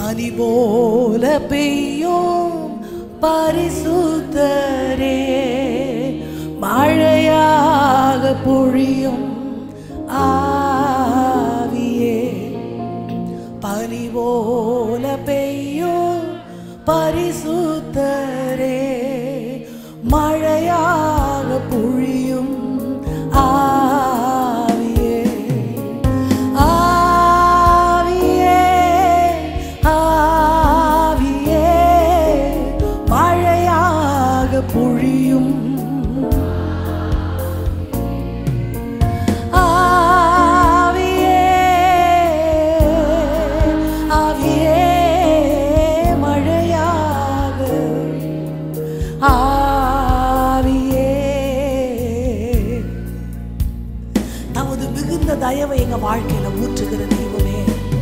பனி போல பெய்யும் பரிசுத்தரே மழையாக பொழியும் ஆவியே பனி போல பெய்யும் பரிசுத்தரே மழையாக பொழியும் ஆவியே ஆவியே ஆவியே மழையாக பொழியும் ஆவியே ஆவியே மழையாக ஆவியே தமது மிகுந்த தயவை எங்க வாழ்க்கையில ஊற்றுகிற தெய்வமே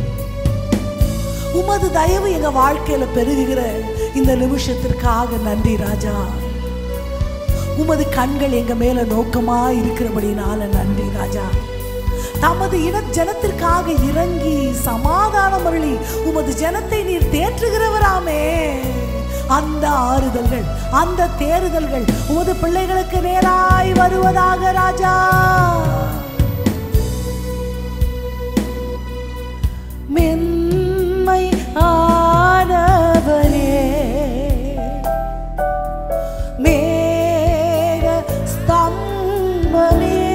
உமது தயவு எங்க வாழ்க்கையில பெருகுகிற இந்த நிமிஷத்திற்காக நன்றி ராஜா உமது கண்கள் எங்க மேல நோக்கமா இருக்கிறபடினால நன்றி ராஜா தமது இன ஜனத்திற்காக இறங்கி சமாதானம் அருளி உமது ஜனத்தை நீர் தேற்றுகிறவராமே அந்த ஆறுதல்கள் அந்த தேறுதல்கள் உமது பிள்ளைகளுக்கு நேராய் வருவதாக ராஜா மென்மை ஆனவரே மேக ஸ்தம்பமே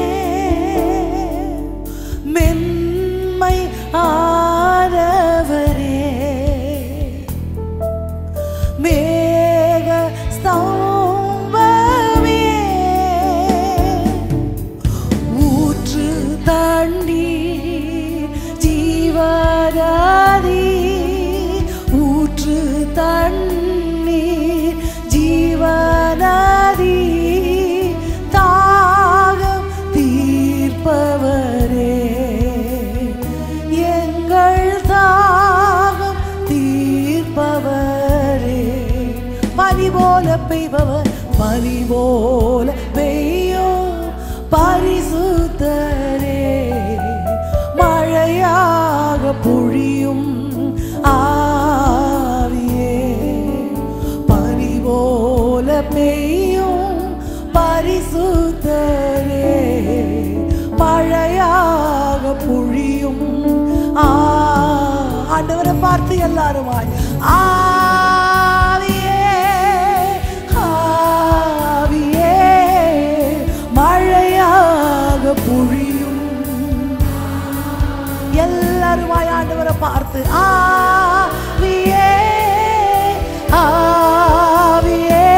மென்மை ஆனவரே மேக ஸ்தம்பமே ஊற்று தாண்டி ஜீவராதி ஊற்று தண்ணீர் ஜீவனாதி தாகம் தீர்ப்பவரே எங்கள் தாகம் தீர்ப்பவரே பனி போல பெய்பவர் பனி போல பெய்யும் பரிசுத்தரே மழையாக பொழியும் ஆவியே பனி போல பெய்யும் பரிசுத்தரே மழையாக பொழியும் ஆ ஆண்டவரை பார்த்து எல்லாருமாய் ஆவியே ஆவியே மழையாக பொழியும் எல்லாருமாய் ஆண்டவரை பார்த்து ஆவியே ஆவியே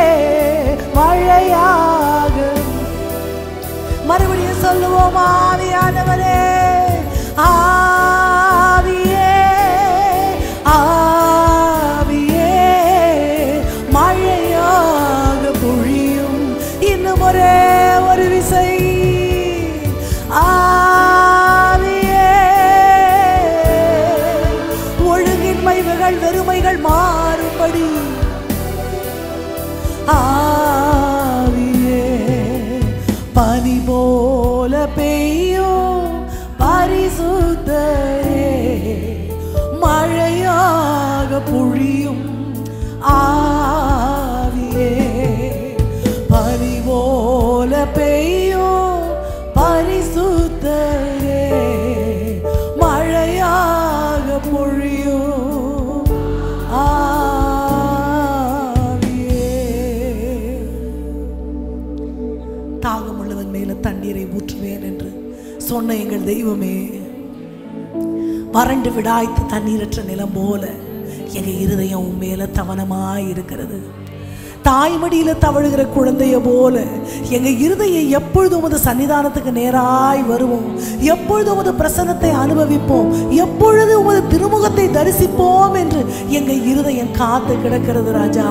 மழையாக மறுபடியும் சொல்லுவோம் ஆவியானவரே ஆவியே ஆவியே மழையாக பொழியும் இன்னும் ஒரே ஒரு விசை ஆவியே ஒழுங்கின்மைகள் வெறுமைகள் மாறும்படி ஆவியே பனி போல பெய்யும் பரிசுத்தரே மழையாக பொழியும் ஆவியே பனி போல பெய்யும் பரிசுத்தரே மழையாக பொழியும் ஆவியே தாகம் உள்ளவன் மேல தண்ணீரை ஊற்றுவேன் என்று சொன்ன எங்கள் தெய்வமே வறண்டு விடாய்த்து தண்ணீரற்ற நிலம் போல எங்க இருதயம் உன் மேல தவனமாய் இருக்கிறது தாய்மடியில தவழுகிற குழந்தைய போல எங்க இருதயம் எப்பொழுது உமது சன்னிதானத்துக்கு நேராய் வருவோம் எப்பொழுது உமது பிரசன்னத்தை அனுபவிப்போம் எப்பொழுது உமது திருமுகத்தை தரிசிப்போம் என்று எங்க இருதயம் காத்து கிடக்கிறது ராஜா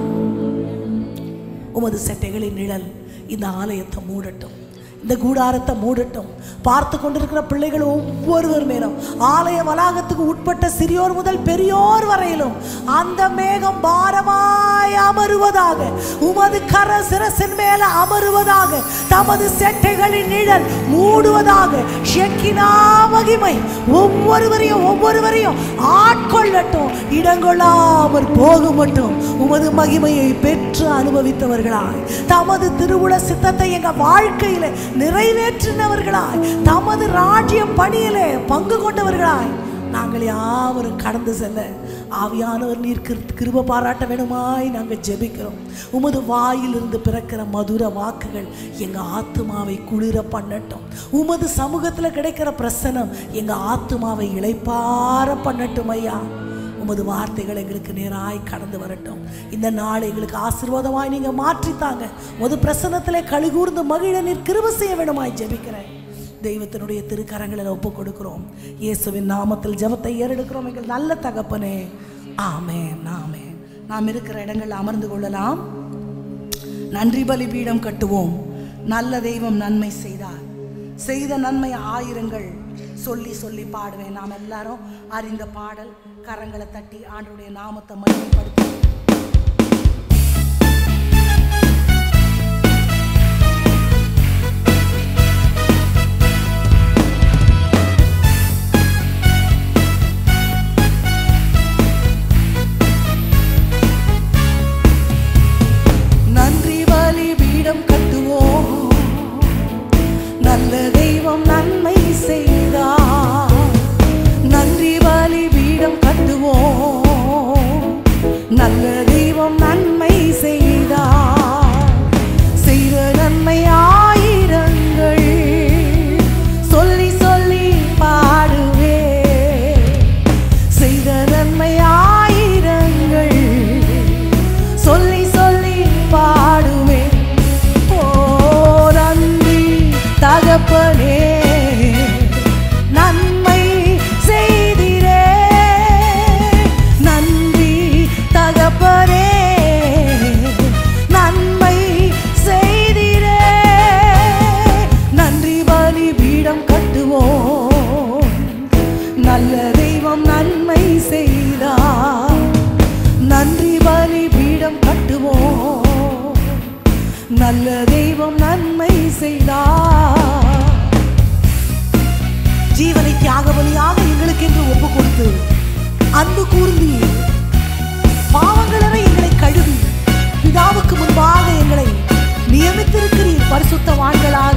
உமது செட்டைகளின் நிழல் இந்த ஆலயத்தை மூடட்டும் இந்த கூடாரத்தை மூடட்டும் பார்த்து கொண்டிருக்கிற பிள்ளைகள் ஒவ்வொருவர் மேலும் ஆலய வளாகத்துக்கு உட்பட்ட சிறியோர் முதல் பெரியோர் வரையிலும் அந்த மேகம் பாரமாய் அமருவதாக உமது கர சிரசின் மேல அமருவதாக தமது செட்டைகளின் நிழல் மூடுவதாக ஷெக்கினா மகிமை ஒவ்வொருவரையும் ஒவ்வொருவரையும் ஆட்சி ஆட்கொள்ளட்டும் இடங்கொள்ளாமல் போக மட்டும் உமது மகிமையை பெற்று அனுபவித்தவர்களாய் தமது திருவுள சித்தத்தை எங்க வாழ்க்கையில நிறைவேற்றினவர்களாய் தமது ராஜ்ய பணியிலே பங்கு கொண்டவர்களாய் நாங்கள் யாவரும் கடந்து செல்ல ஆவியானவர் நீர் கிரு- கிருப பாராட்ட வேணுமாய் நாங்கள் ஜெபிக்கிறோம் உமது வாயிலிருந்து பிறக்கிற மதுர வாக்குகள் எங்க ஆத்துமாவை குளிர பண்ணட்டும் உமது சமூகத்துல கிடைக்கிற பிரசனம் எங்க ஆத்துமாவை இளைப்பார பண்ணட்டும் ஐயா உமது வார்த்தைகள் எங்களுக்கு நேராய் கடந்து வரட்டும் இந்த நாள் எங்களுக்கு ஆசீர்வாதமாய் நீங்க மாற்றித்தாங்க உமது பிரசன்னத்திலே கழிகூர்ந்து மகிழ நீர் கிருப செய்ய வேணுமாய் ஜெபிக்கிறேன் தெய்வத்தினுடைய திருக்கரங்களில் ஒப்பு கொடுக்கிறோம் இயேசுவின் நாமத்தில் ஜெபத்தை ஏறெடுக்கிறோம் எங்கள் நல்ல தகப்பனே ஆமென் ஆமென் நாம் இருக்கிற இடங்களில் அமர்ந்து கொள்ளலாம் நன்றி பலி பீடம் கட்டுவோம் நல்ல தெய்வம் நன்மை செய்தார் செய்த நன்மை ஆயிரங்கள் சொல்லி சொல்லி பாடுவேன் நாம் எல்லாரும் அறிந்த பாடல் கரங்களை தட்டி ஆண்டுடைய நாமத்தை மகிமைப்படுத்தி நன்றி பலி பீடம் கட்டுவோம் நல்ல தெய்வம் நன்மை செய்தார் நன்றி பலி பீடம் கட்டுவோம் நல்ல தெய்வம் நன்மை செய்தார் செய்த நன்மை ஆயிரங்கள் சொல்லி சொல்லி பாடுவே செய்த நன்மை ஆயிரங்கள் சொல்லி சொல்லி பாடுவேன் ஓ நன்றி தகப்பனே நன்மை செய்திரே நன்றி தகப்பனே நன்மை செய்திரே நன்றி பலி பீடம் கட்டுவோம் நல்ல தெய்வம் நன்மை செய்தார் நன்றி பலி பீடம் கட்டுவோம் நல்ல தெய்வம் நன்மை செய்தார் ஜீவனை தியாக பலியாக எங்களுக்கு என்று ஒப்பு கொடுத்து அன்பு கூர்ந்தி பாவங்களென எங்களை கழுவி பிதாவுக்கு முன்பாக எங்களை நியமித்திருக்கிறீர் பரிசுத்தவான்களாக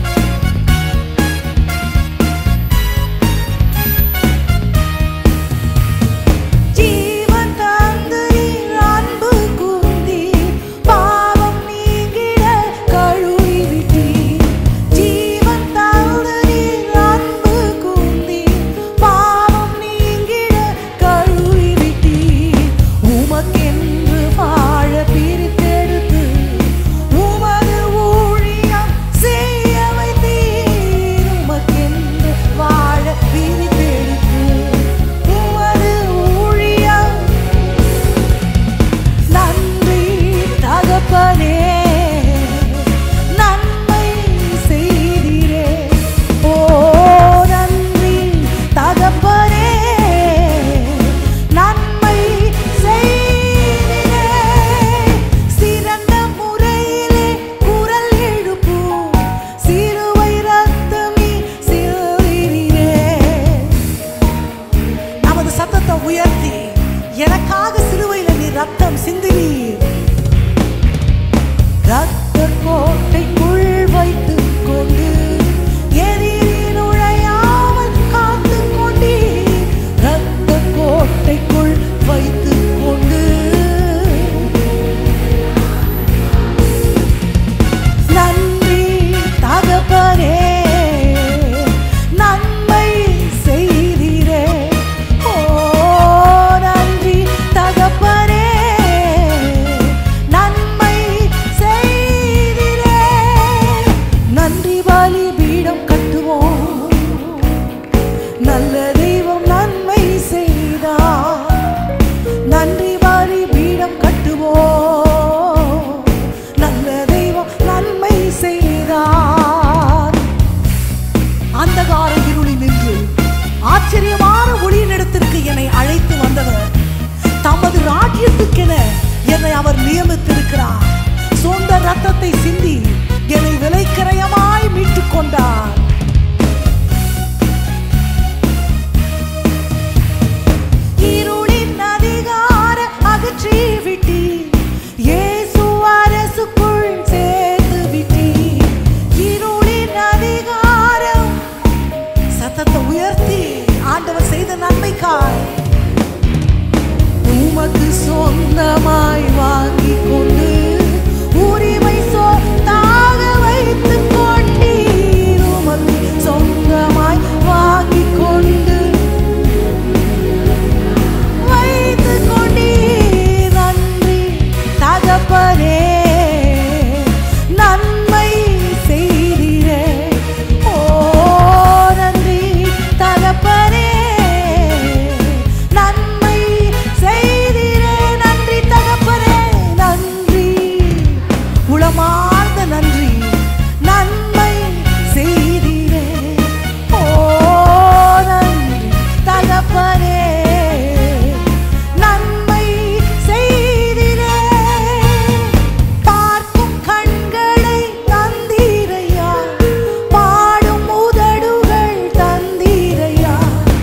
ஜீவன் தந்து நீர் அன்பு கூர்ந்தி பாவம் நீங்கிட கழுவி விட்டீர் ஜீவன் தந்து நீர் அன்பு கூர்ந்தி பாவம் நீங்கிட கழுவி விட்டீர் உமக்கென்று வாழ பிரித்தெடுத்து உமது ஊழியம் செய்ய வைத்தீர் உமக்கென்று வாழ பிரித்தெடுத்து உமது ஊழியம் நன்றி தகப்பனே நன்மை செய்தீரே ஓ நன்றி தகப்பனே நன்மை செய்தீரே சிறந்த முறையிலே குரல் எழுப்பும் சிறுவை ரத்தமே சிறுவீரே நமது சத்தத்தை உயர்த்தி எனக்காக சிலுவையில நீ ரத்தம் சிந்தினீர் ரத்த கோட்டைக்குள் வைத்துக் கொண்டு எதிரி நுழையாமல் காத்துக் கொண்டீர் ரத்த கோட்டைக்குள் வைத்துக் கொண்டு நன்றி தகப்பனே நன்மை செய்தீரே ஓ நன்றி தகப்பனே நன்மை செய்தீரே நன்றி பலி பீடம் கட்டுவோம் நல்ல தெய்வம் நன்மை செய்தார் நன்றி வாரி பீடம் கட்டுவோம் நல்ல தெய்வம் நன்மை செய்தார் அந்தகார இருளில் நின்று ஆச்சரியமான ஒளியினிடத்திற்கு என்னை அழைத்து வந்தவர் தமது ராஜ்யத்துக்கென என்னை அவர் நியமித்திருக்கிறார் சொந்த ரத்தத்தை சிந்தி என்னை விலைக்கிரயமாய் மீட்டுக் கொண்டார் கிருபைக்காய் உமக்கு சொந்தமாய் வாங்கி கொண்டு உரிமை சொத்தாக வைத்துக் கொண்டீர் உமக்கு சொந்தமாய் வாங்கி கொண்டு வைத்துக் கொண்டீர் நன்றி தகப்பனே நன்மை செய்தீரே ஓ நன்றி தகப்பனே நன்மை செய்தீரே நன்றி தகப்பனே நன்றி உளமார்ந்த நன்றி நன்மை செய்தீரே ஓ நன்றி தகப்பனே நன்மை செய்தீரே பார்க்கும் கண்களை தந்தீரையா பாடும் உதடுகள் தந்தீரையா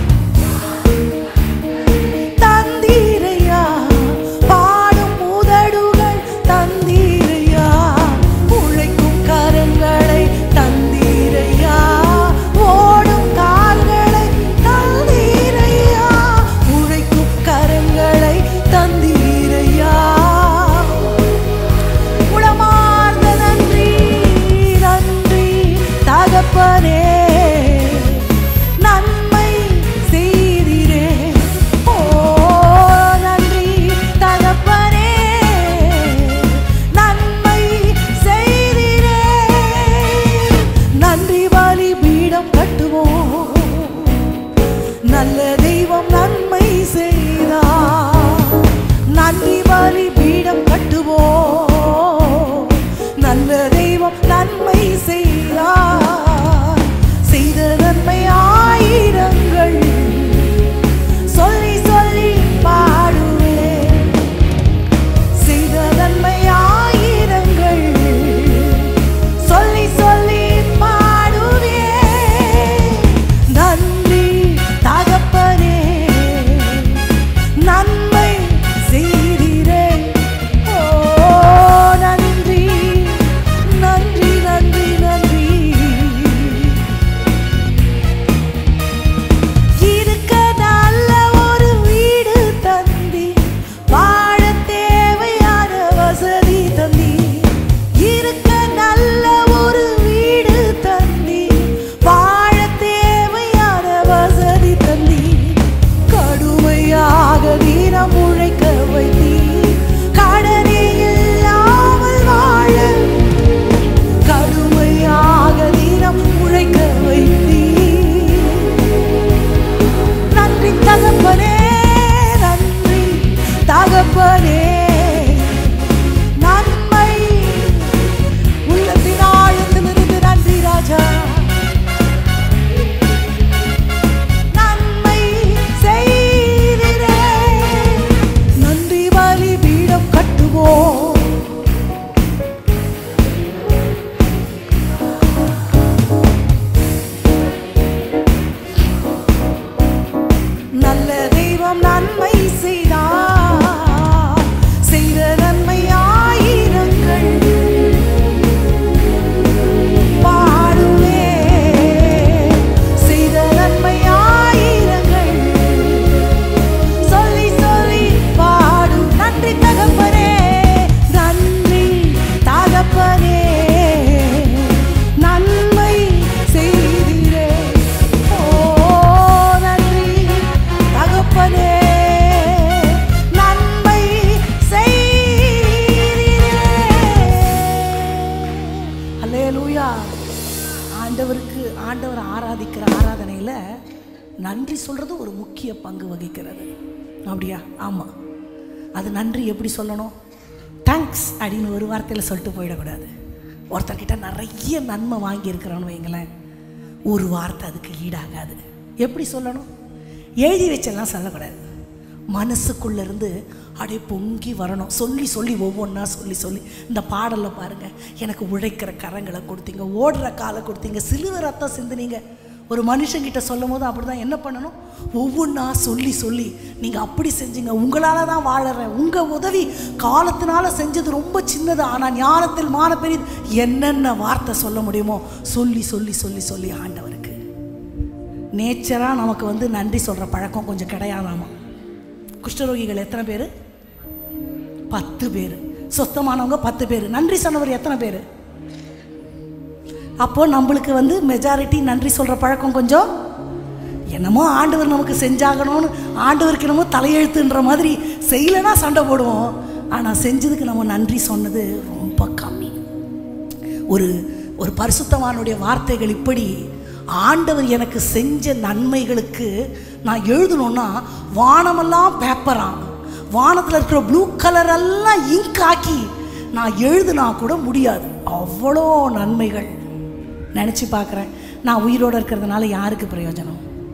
தந்தீரையா பாடும் உதடுகள் தந்தீரையா உழைக்கும் கரங்களை தந்தீரையா ஓடும் கால்களை தந்தீரையா உழைக்கும் கரங்களை தந்தீரையா உளமார்ந்த நன்றி நன்றி தகப்பனே நன்மை செய்தீரே ஓ நன்றி தகப்பனே நன்மை செய்தீரே நன்றி பலி பீடம் கட்டுவோம் நல்ல தெய்வம் நன்மை செய்தார் நன்றி பலி பீடம் கட்டுவோம் நல்ல தெய்வம் நன்மை செய்தார் செய்த நன்மை ஆயிரங்கள் சொல்லி சொல்லி பாடுவேன் செய்த நன்மை ஆயிரங்கள் சொல்லி சொல்லி பாடுவேன் நன்றி தகப்பனே நன்மை செய்தீரே ஓ நன்றி நன்றி நன்றி நன்றி இருக்க நல்ல ஒரு வீடு தந்தி வாழ தேவையான வசதி தந்தி இருக்க நல்ல ஒரு வீடு தந்தி வாழ தேவையான வசதி தந்தி கடுமையாக தினம் உழைக்க வைத்தி கடனே இல்லாமல் வாழ கடுமையாக தினம் உழைக்க வைத்தி நன்றி தகப்பனே நன்றி தகப்பனே நன்மை உள்ளத்தின் ஆழத்திலிருந்து நன்றி ராஜா நன்மை செய்திரே நன்றி பலி பீடம் கட்டுவோம் நல்ல தெய்வம் நன்மை செய்தார் செய்த நன்மை ஆயிரங்கள் பாடுவே செய்த நன்மை ஆயிரங்கள் சொல்லி சொல்லி பாடு நன்றி தகப்பனே நன்றி தகப்பனே நன்மை செய்தீரே ஓ நன்றி தகப்பனே நன்மை செய்தீரே அல்லேலூயா ஆண்டவருக்கு ஆண்டவர் ஆராதிக்கிற ஆராதனையில் நன்றி சொல்கிறது ஒரு முக்கிய பங்கு வகிக்கிறது அப்படியா ஆமாம் அது நன்றி எப்படி சொல்லணும் தேங்க்ஸ் அப்படின்னு ஒரு வார்த்தையில் சொல்லிட்டு போயிடக்கூடாது ஒருத்தர்கிட்ட நிறைய நன்மை வாங்கியிருக்கிறான்னு வைங்களேன் ஒரு வார்த்தை அதுக்கு ஈடாகாது எப்படி சொல்லணும் எழுதி வச்செல்லாம் சொல்லக்கூடாது மனசுக்குள்ள இருந்து அப்படியே பொங்கி வரணும் சொல்லி சொல்லி ஒவ்வொன்றா சொல்லி சொல்லி இந்த பாடலில் பாருங்க எனக்கு உழைக்கிற கரங்களை கொடுத்தீங்க ஓடுற காலை கொடுத்தீங்க சிலுவை ரத்தம் சிந்துனீங்க ஒரு மனுஷங்கிட்ட சொல்லும் போது அப்படி தான் என்ன பண்ணணும் ஒவ்வொன்றா சொல்லி சொல்லி நீங்கள் அப்படி செஞ்சீங்க உங்களால் தான் வாழறேன் உங்கள் உதவி காலத்தினால செஞ்சது ரொம்ப சின்னது ஆனால் ஞானத்தில் மான பெரியது என்னென்ன வார்த்தை சொல்ல முடியுமோ சொல்லி சொல்லி சொல்லி சொல்லி ஆண்டவருக்கு நேச்சராக நமக்கு வந்து நன்றி சொல்கிற பழக்கம் கொஞ்சம் கிடையாதாமா குஷ்டரோகிகள் எத்தனை பேர் பத்து பேர் சொத்தமானவங்க பத்து பேர் நன்றி சொன்னவர் எத்தனை பேர் அப்போ நம்மளுக்கு வந்து மெஜாரிட்டி நன்றி சொல்கிற பழக்கம் கொஞ்சம் என்னமோ ஆண்டவர் நமக்கு செஞ்சாகணும்னு ஆண்டவருக்கு என்னமோ தலையெழுத்துன்ற மாதிரி செய்யலைன்னா சண்டை போடுவோம் ஆனால் செஞ்சதுக்கு நம்ம நன்றி சொன்னது ரொம்ப கம்மி ஒரு ஒரு பரிசுத்தவானுடைய வார்த்தைகள் இப்படி ஆண்டவர் எனக்கு செஞ்ச நன்மைகளுக்கு நான் எழுதணும்னா வானமெல்லாம் பேப்பரா வானத்தில் இருக்கிற ப்ளூ கலர் எல்லாம் இங்க் ஆக்கி நான் எழுதுனா கூட முடியாது அவ்வளோ நன்மைகள் நினச்சி பார்க்குறேன் நான் உயிரோடு இருக்கிறதுனால யாருக்கு பிரயோஜனம்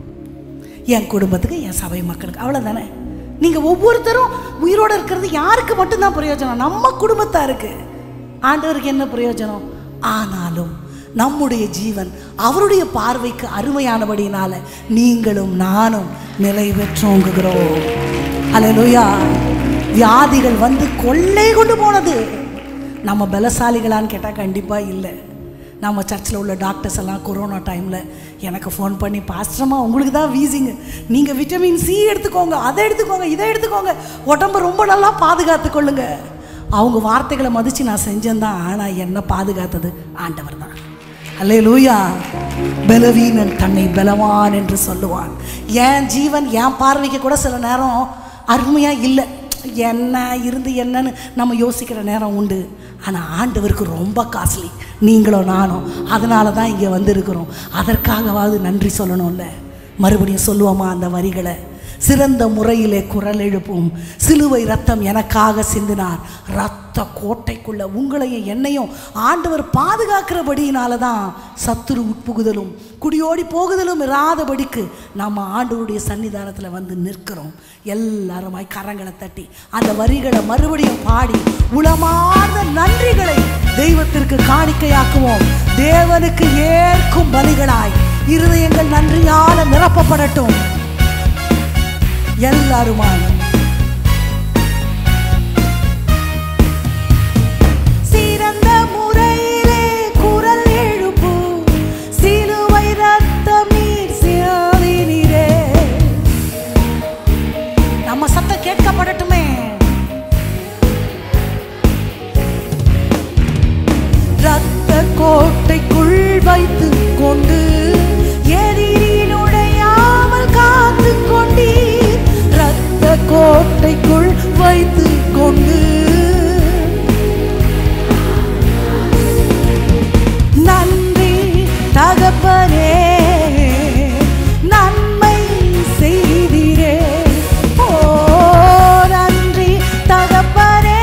என் குடும்பத்துக்கு என் சபை மக்களுக்கு அவ்வளோதானே நீங்கள் ஒவ்வொருத்தரும் உயிரோடு இருக்கிறது யாருக்கு மட்டும்தான் பிரயோஜனம் நம்ம குடும்பத்தாருக்கு ஆண்டவருக்கு என்ன பிரயோஜனம் ஆனாலும் நம்முடைய ஜீவன் அவருடைய பார்வைக்கு அருமையானபடியினால நீங்களும் நானும் நிலை பெற்றோங்குகிறோம் அல்லேலூயா வியாதிகள் வந்து கொள்ளை கொண்டு போனது நம்ம பலசாலிகளான்னு கேட்டால் கண்டிப்பாக இல்லை நம்ம சர்ச்சில் உள்ள டாக்டர்ஸ் எல்லாம் கொரோனா டைமில் எனக்கு ஃபோன் பண்ணி பாஸ்டரமா உங்களுக்கு தான் வீசிங்க நீங்கள் விட்டமின் சி எடுத்துக்கோங்க அதை எடுத்துக்கோங்க இதை எடுத்துக்கோங்க உடம்ப ரொம்ப நல்லா பாதுகாத்து கொள்ளுங்க அவங்க வார்த்தைகளை மதித்து நான் செஞ்சேன் தான் ஆனால் என்ன பாதுகாத்தது ஆண்டவர் தான் அல்லே லூயா பலவீனன் தன்னை பலவான் என்று சொல்லுவான் என் ஜீவன் என் பார்வைக்கு கூட சில நேரம் அருமையாக இல்லை என்ன இருந்து என்னன்னு நம்ம யோசிக்கிற நேரம் உண்டு ஆனால் ஆண்டவருக்கு ரொம்ப காஸ்ட்லி நீங்களும் நானும் அதனால தான் இங்கே வந்திருக்கிறோம் அதற்காகவாவது நன்றி சொல்லணும்ல மறுபடியும் சொல்லுவோமா அந்த வரிகளை சிறந்த முறையிலே குரல் எழுப்பும் சிலுவை ரத்தம் எனக்காக சிந்தினார் ரத்த கோட்டைக்குள்ள உங்களையும் என்னையும் ஆண்டவர் பாதுகாக்கிறபடியினால தான் சத்துரு உட்புகுதலும் குடியோடி போகுதலும் இராதபடிக்கு நம்ம ஆண்டவருடைய சன்னிதானத்தில் வந்து நிற்கிறோம் எல்லாருமாய் கரங்களை தட்டி அந்த வரிகளை மறுபடியும் பாடி உளமார்ந்த நன்றிகளை தெய்வத்திற்கு காணிக்கையாக்குவோம் தேவனுக்கு ஏற்கும் பலிகளாய் இருதயங்கள் நன்றியால நிரப்பப்படட்டும் எல்லாருமாய் சிறந்த முறையிலே குரல் எழுப்பும் சிலுவை ரத்தம் நீர் சியாதினிரே நம்ம சத்தம் கேட்கப்படட்டுமே ரத்த கோட்டைக்குள் வைத்து கொண்டு எதிரி நுழையாமல் காத்து கொண்டீர் ரத்த கோட்டைக்குள் வைத்து கொண்டு நன்றி தகப்பனே நன்மை செய்தீரே ஓ நன்றி தகப்பனே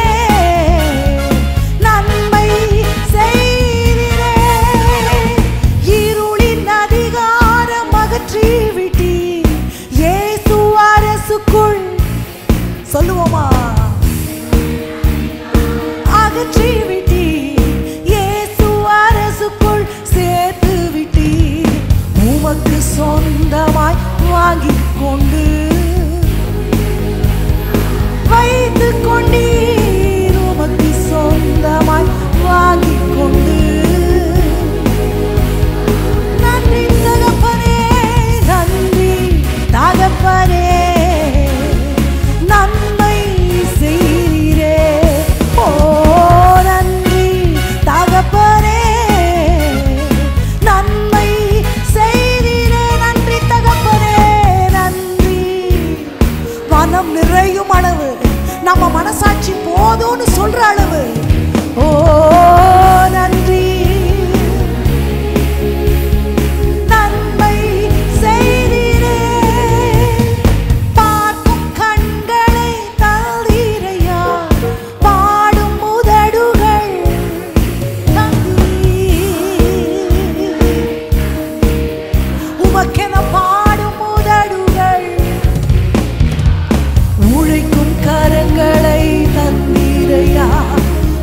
நன்மை செய்தீரே இருளின் அதிகாரம் அகற்றி விட்டீர் இயேசு அரசுக்குள் சொல்லுவோமா அகற்றி விட்டீர் இயேசு அரசுக்குள் சேர்த்து விட்டீர் உமக்கு சொந்தமாய் வாங்கிக் கொண்டு வைத்து கொண்டீர் உமக்கு சொந்தமாய் வாங்கிக் கொண்டு நன்றி தகப்பனே நன்றி தகப்பனே நன்மை செய்கிறே ஓ நன்றி தகப்பனே நன்மை செய்கிறே நன்றி தகப்பனே நன்றி மனம் நிறையும் அளவு நம்ம மனசாட்சி போதும்னு சொல்ற அளவு ஓ நன்றி நன்மை செய்தீரே பார்க்கும் கண்களை தந்தீரையா பாடும் உதடுகள் தந்தீர் உமக்கென பாடும் உதடுகள் உழைக்கும் கரங்களை தந்தீரையா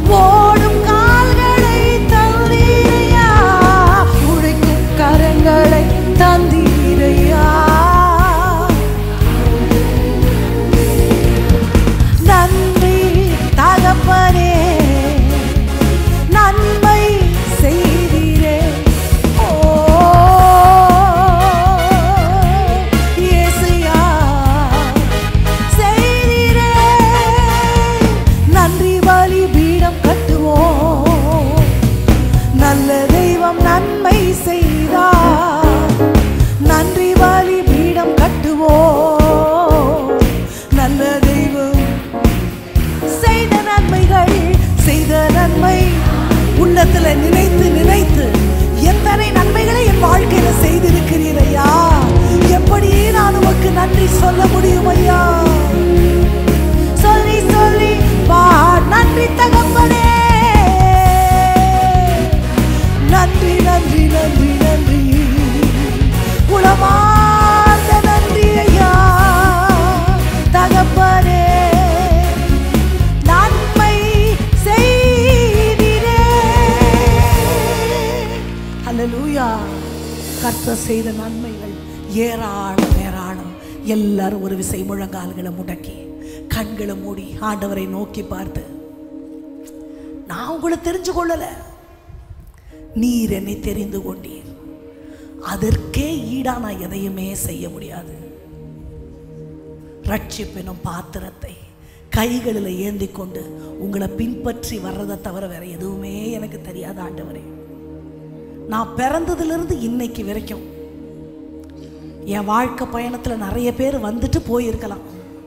செய்த நன்மைகள் ஏராளம் ஏராளம் எல்லாரும் ஒரு விசை முழங்கால்களை முடக்கி கண்களை மூடி ஆண்டவரை நோக்கி பார்த்து நான் உங்களை தெரிஞ்சு கொள்ளல நீர் என்னை தெரிந்து கொண்டீர் அதற்கே ஈடா நான் எதையுமே செய்ய முடியாது ரட்சிப்பினும் பாத்திரத்தை கைகளில் ஏந்தி கொண்டு உங்களை பின்பற்றி வர்றதை தவிர வேற எதுவுமே எனக்கு தெரியாத ஆண்டவரே நான் பிறந்ததிலிருந்து இன்னைக்கு வரைக்கும் என் வாழ்க்கை பயணத்தில் நிறைய பேர் வந்துட்டு போயிருக்கலாம்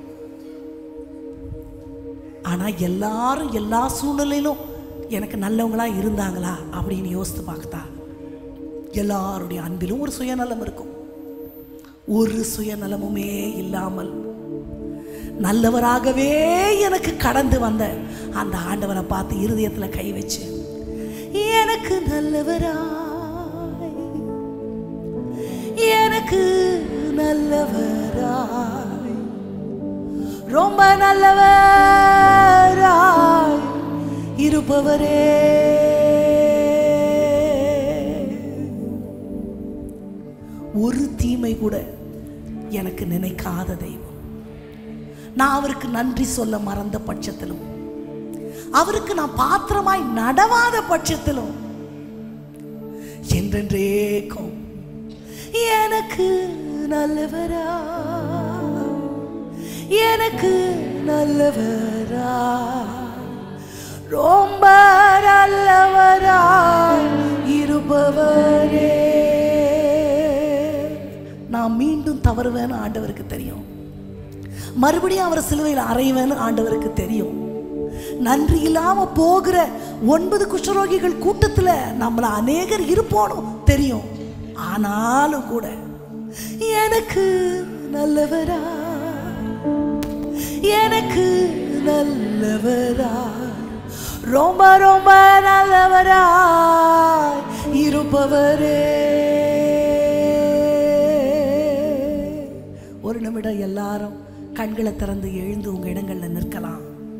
ஆனால் எல்லாரும் எல்லா சூழ்நிலையிலும் எனக்கு நல்லவங்களா இருந்தாங்களா அப்படின்னு யோசித்து பார்த்தா எல்லாருடைய அன்பிலும் ஒரு சுயநலம் இருக்கும் ஒரு சுயநலமுமே இல்லாமல் நல்லவராகவே எனக்கு கடந்து வந்த அந்த ஆண்டவரை பார்த்து இருதயத்தில் கை வச்சு எனக்கு நல்லவராய் எனக்கு நல்லவராய் ரொம்ப நல்லவராய் இருப்பவரே ஒரு தீமை கூட எனக்கு நினைக்காத தெய்வம் நான் அவருக்கு நன்றி சொல்ல மறந்த பட்சத்திலும் அவருக்கு நான் பாத்திரமாய் நடவாத பட்சத்திலும் என்றென்றேக்கும் எனக்கு நல்லவரா எனக்கு நல்லவரா ரொம்ப நல்லவரா இருப்பவரே நான் மீண்டும் தவறுவேன்னு ஆண்டவருக்கு தெரியும் மறுபடியும் அவர் சிலுவையில் அறைவேன்னு ஆண்டவருக்கு தெரியும் நன்றி இல்லாம போகிற ஒன்பது குஷ்டரோகிகள் கூட்டத்துல நம்மள அநேகர் இருப்போனும் தெரியும் ஆனாலும் கூட எனக்கு நல்லவரா எனக்கு நல்லவரா ரொம்ப ரொம்ப நல்லவரா இருப்பவரே ஒரு நிமிடம் எல்லாரும் கண்களை திறந்து எழுந்து உங்க இடங்கள்ல நிற்கலாம்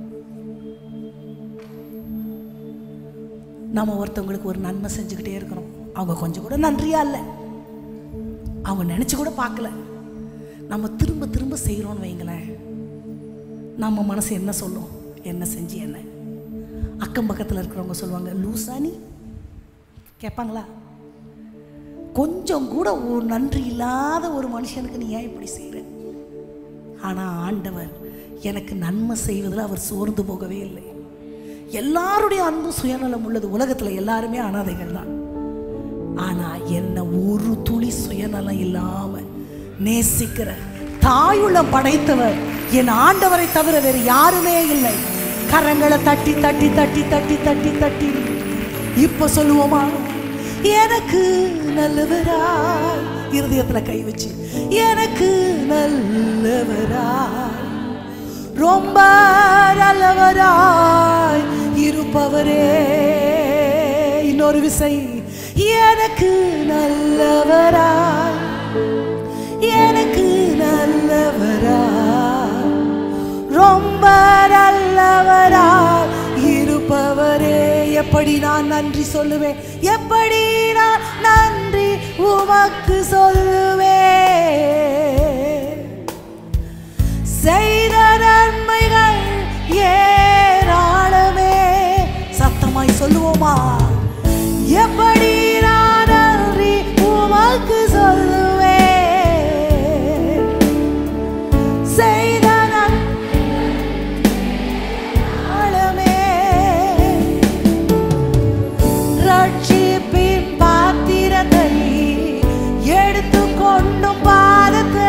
நம்ம ஒருத்தவங்களுக்கு ஒரு நன்மை செஞ்சுக்கிட்டே இருக்கிறோம் அவங்க கொஞ்சம் கூட நன்றியா இல்லை அவங்க நினச்சி கூட பார்க்கல நம்ம திரும்ப திரும்ப செய்கிறோன்னு வைங்களேன் நம்ம மனசு என்ன சொல்லும் என்ன செஞ்சு என்ன அக்கம் பக்கத்தில் இருக்கிறவங்க சொல்லுவாங்க லூசா நீ கேட்பாங்களா கொஞ்சம் கூட ஒரு நன்றி இல்லாத ஒரு மனுஷனுக்கு நீ ஏன் இப்படி செய்கிற ஆனால் ஆண்டவர் எனக்கு நன்மை செய்வதில் அவர் சோர்ந்து போகவே இல்லை எல்லாருடைய அன்பும் சுயநலம் உள்ளது உலகத்தில் எல்லாருமே அனாதைகள் தான் ஆனால் என்ன ஒரு துளி சுயநலம் இல்லாமல் நேசிக்கிற தாயுள்ளம் படைத்தவர் என் ஆண்டவரை தவிர வேறு யாருமே இல்லை கரங்களை தட்டி தட்டி தட்டி தட்டி தட்டி தட்டி இப்ப சொல்லுவோமா எனக்கு நல்லவராய் இருதயத்துல கை வச்சு எனக்கு நல்லவராய் ரொம்ப நல்லவராய் இருப்பவரே இன்னொரு விசை எனக்கு நல்லவராய் எனக்கு நல்லவராய் ரொம்ப நல்லவராய் இருப்பவரே எப்படி நான் நன்றி சொல்லுவேன் எப்படி நான் நன்றி உமக்கு சொல்லுவேன் செய்த நன்மைகள் ஏராளமே சத்தமாய் சொல்லுவோமா எப்படி நான் நன்றி உமக்கு சொல்லுவேன் செய்த நன்மைகளே ரட்சிப்பின் பாத்திரத்தை எடுத்துக்கொண்டும் பாதத்தை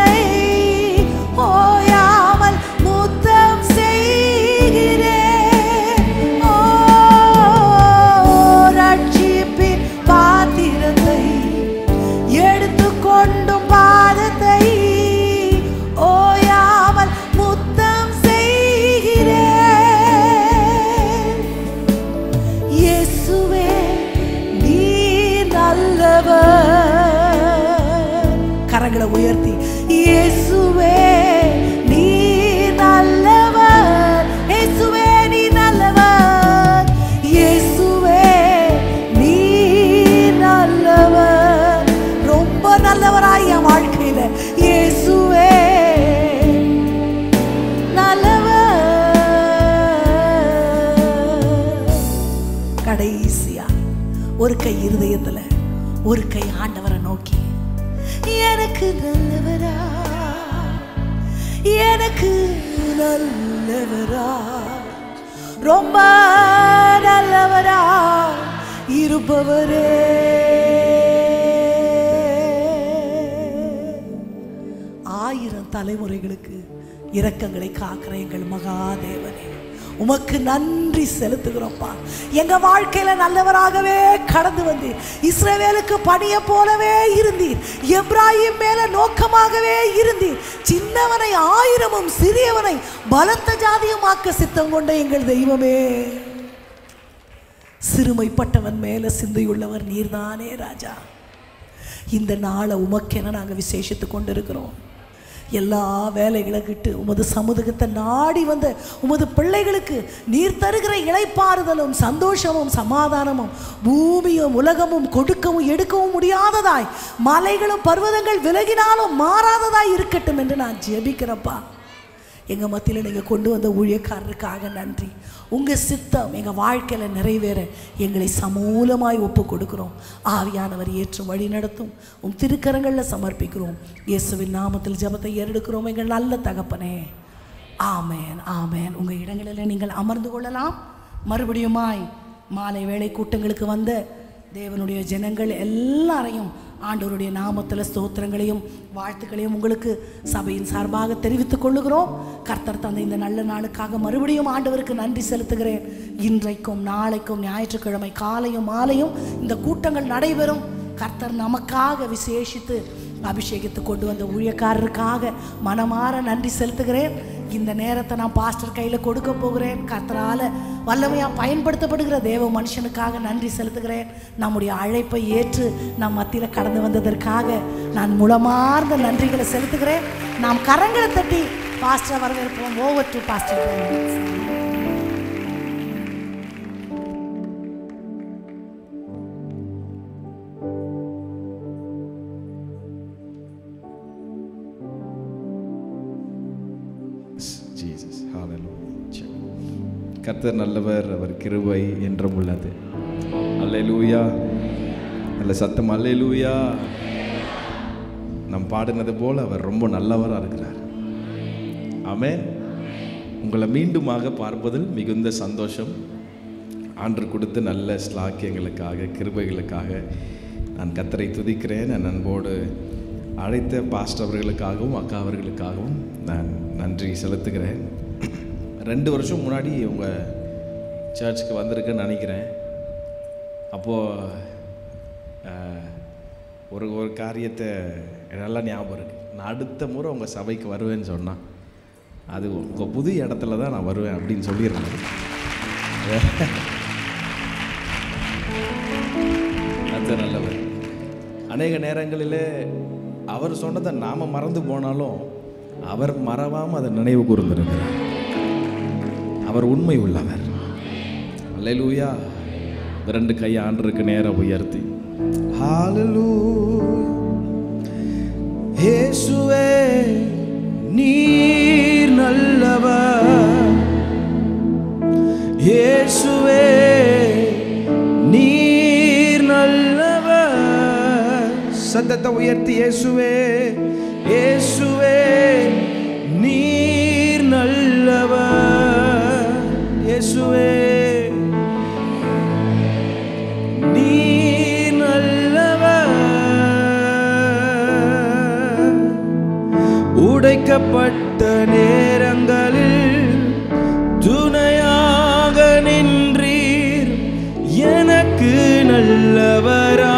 ஒரு கை இருதயத்துல ஒரு கை ஆண்டவரை நோக்கி எனக்கு நல்லவரா எனக்கு நல்லவரா ரொம்ப நல்லவரா இருப்பவரே ஆயிரம் தலைமுறைகளுக்கு இரக்கங்களை காக்கிற எங்கள் மகாதேவனே உமக்கு நன்றி செலுத்துகிறோம்ப்பா எங்க வாழ்க்கையில நல்லவராகவே கடந்து வந்தீர் இஸ்ரவேலுக்கு பணிய போலவே இருந்தீர் எப்ராஹிம் மேல நோக்கமாகவே இருந்தீர் சின்னவனை ஆயிரமும் சிறியவனை பலத்த ஜாதியுமாக்க சித்தம் கொண்ட எங்கள் தெய்வமே சிறுமைப்பட்டவன் மேல சிந்தையுள்ளவர் நீர்தானே ராஜா இந்த நாளை உமக்கென நாங்கள் விசேஷித்து கொண்டிருக்கிறோம் எல்லா வேலைகளை விட்டு உமது சமூகத்தை நாடி வந்த உமது பிள்ளைகளுக்கு நீர் தருகிற இளைப்பாறுதலும் சந்தோஷமும் சமாதானமும் பூமியும் உலகமும் கொடுக்கவும் எடுக்கவும் முடியாததாய் மலைகளும் பர்வதங்கள் விலகினாலும் மாறாததாய் இருக்கட்டும் என்று நான் ஜெபிக்கிறப்பா எங்கள் மத்தியில் நீங்கள் கொண்டு வந்த ஊழியக்காரருக்காக நன்றி உங்கள் சித்தம் எங்கள் வாழ்க்கையில் நிறைவேற எங்களை சமூலமாய் ஒப்பு கொடுக்கிறோம் ஆவியானவர் ஏற்று வழி நடத்தும் உம் திருக்கரங்களில் சமர்ப்பிக்கிறோம் இயேசுவின் நாமத்தில் ஜெபத்தை ஏறெடுக்கிறோம் எங்கள் நல்ல தகப்பனே ஆமேன் ஆமேன் உங்கள் இடங்களில் நீங்கள் அமர்ந்து கொள்ளலாம் மறுபடியுமாய் மாலை வேளை கூட்டங்களுக்கு வந்த தேவனுடைய ஜனங்கள் எல்லாரையும் ஆண்டவருடைய நாமத்தில் ஸ்தோத்திரங்களையும் வாழ்த்துக்களையும் உங்களுக்கு சபையின் சார்பாக தெரிவித்துக் கொள்ளுகிறோம் கர்த்தர் தந்த இந்த நல்ல நாளுக்காக மறுபடியும் ஆண்டவருக்கு நன்றி செலுத்துகிறேன் இன்றைக்கும் நாளைக்கும் ஞாயிற்றுக்கிழமை காலையும் மாலையும் இந்த கூட்டங்கள் நடைபெறும் கர்த்தர் நமக்காக விசேஷித்து அபிஷேகித்து கொண்டு வந்த ஊழியக்காரருக்காக மனமாற நன்றி செலுத்துகிறேன் இந்த நேரத்தை நான் பாஸ்டர் கையில் கொடுக்க போகிறேன் கர்த்தரால் வல்லமையாக பயன்படுத்தப்படுகிற தேவ மனுஷனுக்காக நன்றி செலுத்துகிறேன் நம்முடைய அழைப்பை ஏற்று நம் மத்தியில் கடந்து வந்ததற்காக நான் முளமார்ந்த நன்றிகளை செலுத்துகிறேன் நாம் கரங்களை தட்டி பாஸ்டர் வரவேற்போம் over to pastor Jesus hallelujah கர்த்தர் நல்லவர் அவர் கிருபை என்றும் உள்ளது அல்லேலூயா நல்ல சத்தம் அல்லேலூயா நம் பாடினது போல அவர் ரொம்ப நல்லவராக இருக்கிறார் ஆமென் உங்களை மீண்டுமாக பார்ப்பதில் மிகுந்த சந்தோஷம் ஆண்டு கொடுத்த நல்ல ஸ்லாக்கியங்களுக்காக கிருபைகளுக்காக நான் கத்தரை துதிக்கிறேன் என் அன்போடு அழைத்த பாஸ்டர் அவர்களுக்காகவும் அக்கா அவர்களுக்காகவும் நான் நன்றி செலுத்துகிறேன் ரெண்டு வருஷம் முன்னாடி உங்கள் சர்ச்சுக்கு வந்திருக்குன்னு நினைக்கிறேன் அப்போது ஒரு ஒரு காரியத்தை நல்லா ஞாபகம் இருக்கு நான் அடுத்த முறை உங்கள் சபைக்கு வருவேன்னு சொன்னான் அது உங்கள் புது இடத்துல தான் நான் வருவேன் அப்படின்னு சொல்லியிருந்தேன் அது நல்லவர் அநேக நேரங்களிலே அவர் சொன்னதை நாம் மறந்து போனாலும் அவர் மறவாமல் அதை நினைவு கூர்ந்திருக்கிறார் அவர் உண்மை உள்ளவர் அல்லேலூயா ரெண்டு கை ஆண்டருக்கு நேரம் உயர்த்தி ஹalleluya இயேசுவே நீர் நல்லவர் இயேசுவே நீர் நல்லவர் சத்தத்தை உயர்த்தி இயேசுவே இயேசுவே நீர் நல்லவர் இயேசுவே நீர் நல்லவர் உடைக்கப்பட்ட நேரங்களில் துணையாக நின்றீர் எனக்கு நல்லவரா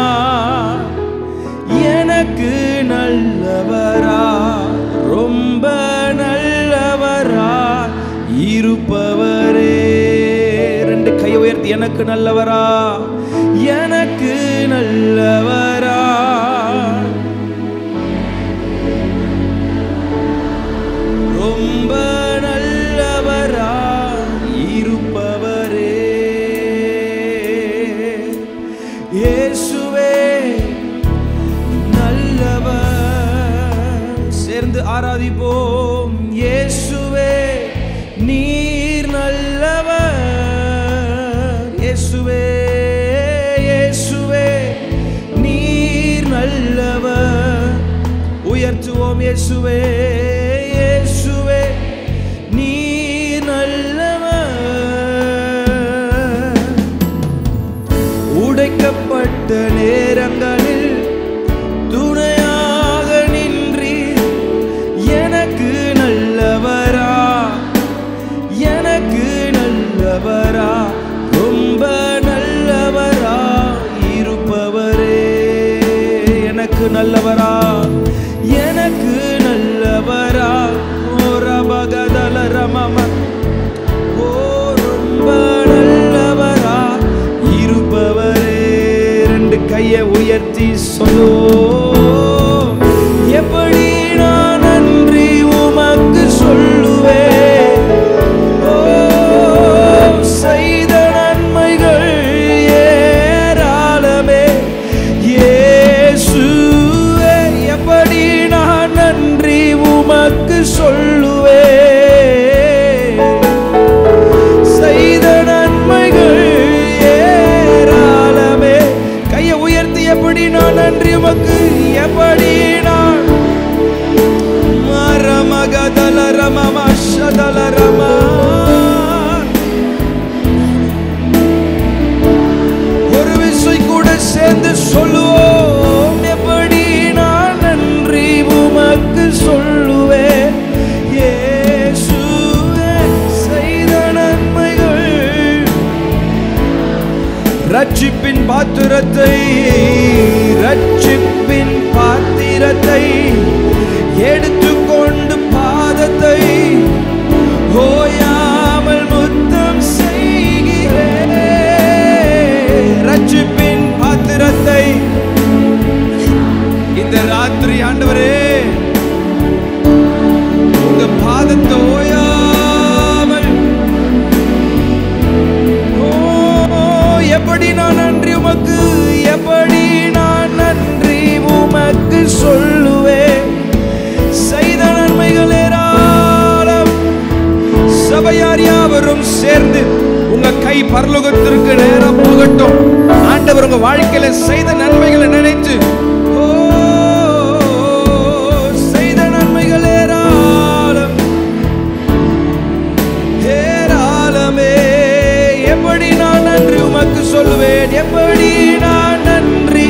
எனக்கு நல்லவரா ரொம்ப நல்லவரா இருப்பவரே ரெண்டு கை உயர்த்தி எனக்கு நல்லவரா எனக்கு நல்லவரா ரொம்ப நல்லவரா இருப்பவரே இயேசுவே நல்லவர் சேர்ந்து ஆராதிப்போம் இயேசுவே நீர் நல்லவர் இயேசுவே இயேசுவே இயேசுவே இயேசுவே நீ நல்லவர் உடைக்கப்பட்ட நேரங்களில் துணையாக நின்றீர் எனக்கு நல்லவரா எனக்கு நல்லவரா ரொம்ப நல்லவரா இருப்பவரே எனக்கு நல்லவரா எனக்கு நல்லவரா ஓரபகதல ரமம ஓ ரொம்ப நல்லவரா இருப்பவரே ரெண்டு கையை உயர்த்தி சொல்லோ எப்படி நான் நன்றி உமக்கு சொல்லுவேன் ஓ, செய்த நன்மைகள் ஏராளமே இயேசுவே எப்படி நான் நன்றி உமக்கு சொல்லுவேன் செய்த நன்மைகள் ஏராளமே கையை உயர்த்தி எப்படி நான் நன்றி உமக்கு எப்படி நான் மரமகதல ரமம ஷதல ரமா ஒரு விசை கூட சேர்ந்து சொல்லுவோம் எப்படி நான் நன்றி உமக்கு சொல்லுவேன் இயேசுவே செய்த நன்மைகள் ரட்சிப்பின் பாத்திரத்தை ரட்சிப்பின் பாத்திரத்தை எடுத்துக்கொண்டு பாதத்தை ஓயாமல் முத்தம் செய்கிறேன் ரட்சிப்பின் பாத்திரத்தை இந்த ராத்திரி ஆண்டவரே உங்க பாதத்தை ஓயாமல் ஓ, எப்படி நான் நன்றி உமக்கு எப்படி நான் நன்றி உமக்கு சொல்லுவேன் செய்த நன்மைகள் ஏராளம் சபையார் யாவரும் சேர்ந்து உங்க கை பரலோகத்திற்கு நேரம் போகட்டும் ஆண்டவர் உங்க வாழ்க்கையில செய்த நன்மைகளை நினைத்து ஓ, செய்த நன்மைகள் ஏராளம் ஏராளமே எப்படி நான் நன்றி உமக்கு சொல்லுவேன் எப்படி நான் நன்றி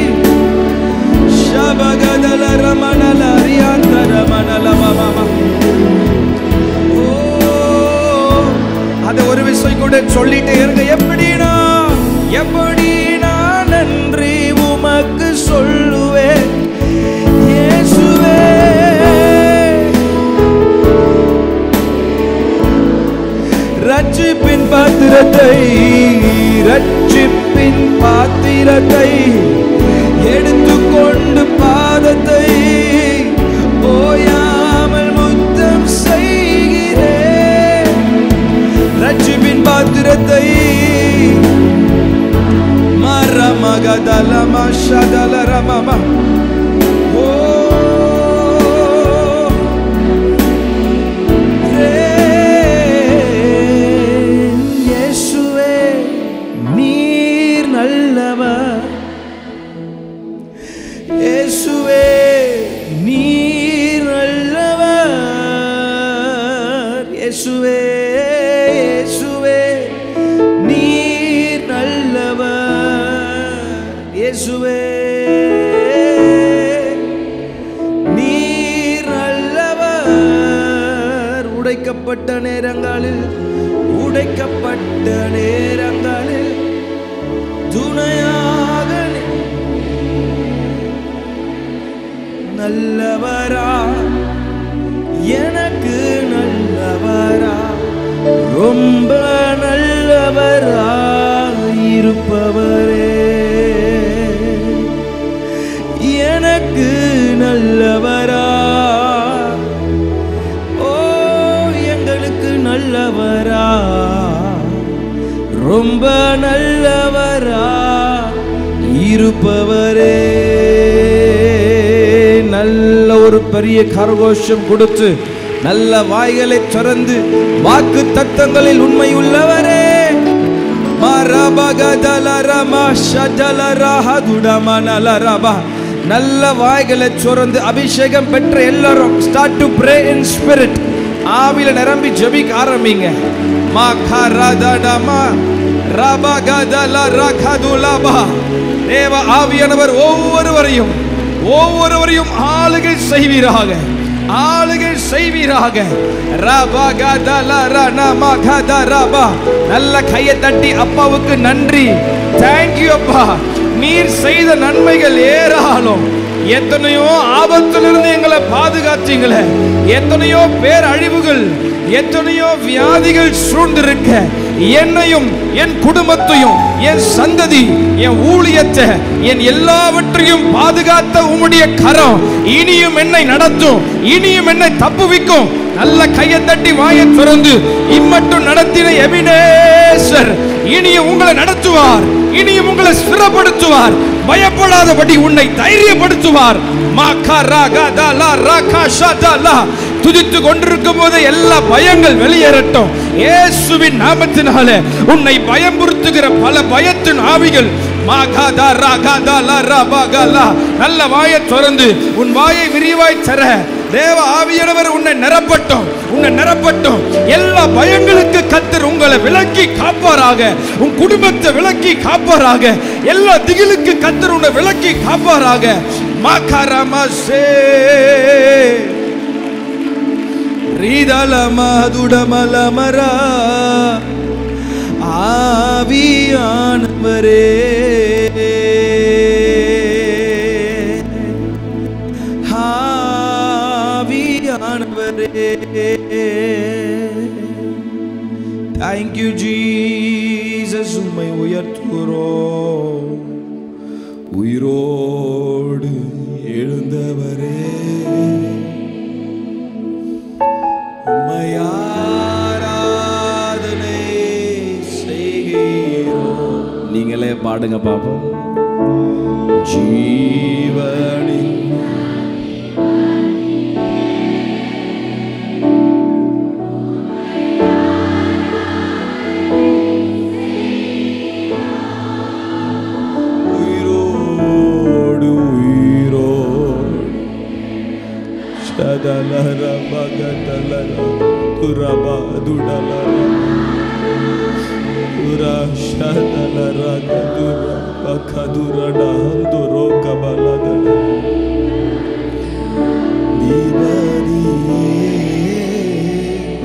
ಶಬಗದಲ ರಮಣಲ ಅರಿಯಾಂತರ ಮನಲ ಮಮ ஓ, அதை ஒரு விஷயம் கூட சொல்லிட்டே இருங்க எப்படி நான் எப்படி நான் நன்றி உமக்கு சொல்லுவேன் இயேசுவே ரட்சிப்பின் பாத்திரத்தை ரட்சிப்பின் பாத்திரத்தை எடுத்துக்கொண்டு பாதத்தை ஓயாமல் முத்தம் செய்கிறேன் ரட்சிப்பின் பாத்திரத்தை மரமகதலம ஷதல ரமம ஓ இயேசுவே நீர் நல்லவர் இயேசுவே நீர் நல்லவர் இயேசுவே இயேசுவே நீர் நல்லவர் இயேசுவே நீர் நல்லவர் உடைக்கப்பட்ட நேரங்களில் உடைக்கப்பட்ட நேரங்களில் துணையாக நீ- நல்லவரா எனக்கு நல்லவரா ரொம்ப நல்லவரா இருப்பவரே எனக்கு நல்லவரா ஓ எங்களுக்கு நல்லவரா ரொம்ப நல்லவரா இருப்பவரே நல்ல ஒரு பெரிய கரகோஷம் கொடுத்து நல்ல வாய்களை திறந்து வாக்கு தத்தங்களில் உண்மை உள்ளவரே மரபகதலரம ஷஜலரஹதுடமனலரப நல்ல வாய்களை சுரந்து அபிஷேகம் பெற்ற எல்லாரும் start to pray in spirit ஆவியில நிரம்பி ஜெபிக்க ஆரம்பிங்க மா கரதடமா ரபகதல ரகதுலபா தேவ ஆவியானவர் ஒவ்வொருவரையும் ஒவ்வொருவரையும் ஆளுகை செய்வீராக ஆளுகை செய்வீராக ரபகதல ரணமகதரபா நல்ல கையை தட்டி அப்பாவுக்கு நன்றி தேங்க்யூ அப்பா நீர் செய்த நன்மைகள் ஏராளம் எத்தனையோ ஆபத்திலிருந்து எங்களை பாதுகாத்தீங்களே எத்தனையோ பேரழிவுகள் எத்தனையோ வியாதிகள் சூழ்ந்திருக்க என்னையும் என் குடும்பத்தையும் என் சந்ததி என் ஊழியத்தை என் எல்லாவற்றையும் பாதுகாத்த உம்முடைய கரம் இனியும் என்னை நடத்தும் இனியும் என்னை தப்புவிக்கும் நல்ல கையை தட்டி வாயை திறந்து இம்மட்டும் நடத்தின எபினேசர் இனியும் உங்களை நடத்துவார் இனியும் உங்களை ஸ்திரப்படுத்துவார் பயப்படாதபடி உன்னை தைரியப்படுத்துவார் மாக்கா ராகா தாலா ராகா ஷாதாலா துதித்து கொண்டிருக்கும் போது எல்லா பயங்கள் வெளியேறட்டும் இயேசுவின் நாமத்தினாலே உன்னை பயமுறுத்துகிற பல பயத்தின் ஆவிகள் மாகாதா ராகாதா லா ராபாகாலா நல்ல வாயை திறந்து உன் வாயை விரிவாய் தர தேவ ஆவியானவர் உன்னை நிரப்பட்டும் உன்னை நிரப்பட்டும் எல்லா பயங்களுக்கு கத்தர் உங்களை விலக்கி காப்பாராக உன் குடும்பத்தை விலக்கி காப்பாராக எல்லா திகிலுக்கு கத்தர் உன்னை விலக்கி காப்பாராக மாகாரமசே ரீதல மதுடமலமர ஆவியானவரே ஆவியானவரே தேங்க்யூ ஜீசஸ் உம்மை உயர்த்துகிறோம் உயிரோடு எழுந்தவரே உம்மை ஆராதனை செய்கிறோம் நீங்களே பாடுங்க பாப்போம் ஜீவனின் உயிரோடு உயிரோடு ಶದಲರ ಮಗದಲರ ತುರಬ ದುಡಲರ ತುರ ಶದಲರ ಕದುರ ಪಖದುರಡ ಹಂದುರೋ ಕಬಲದಳ ದೀವರಿಯೇ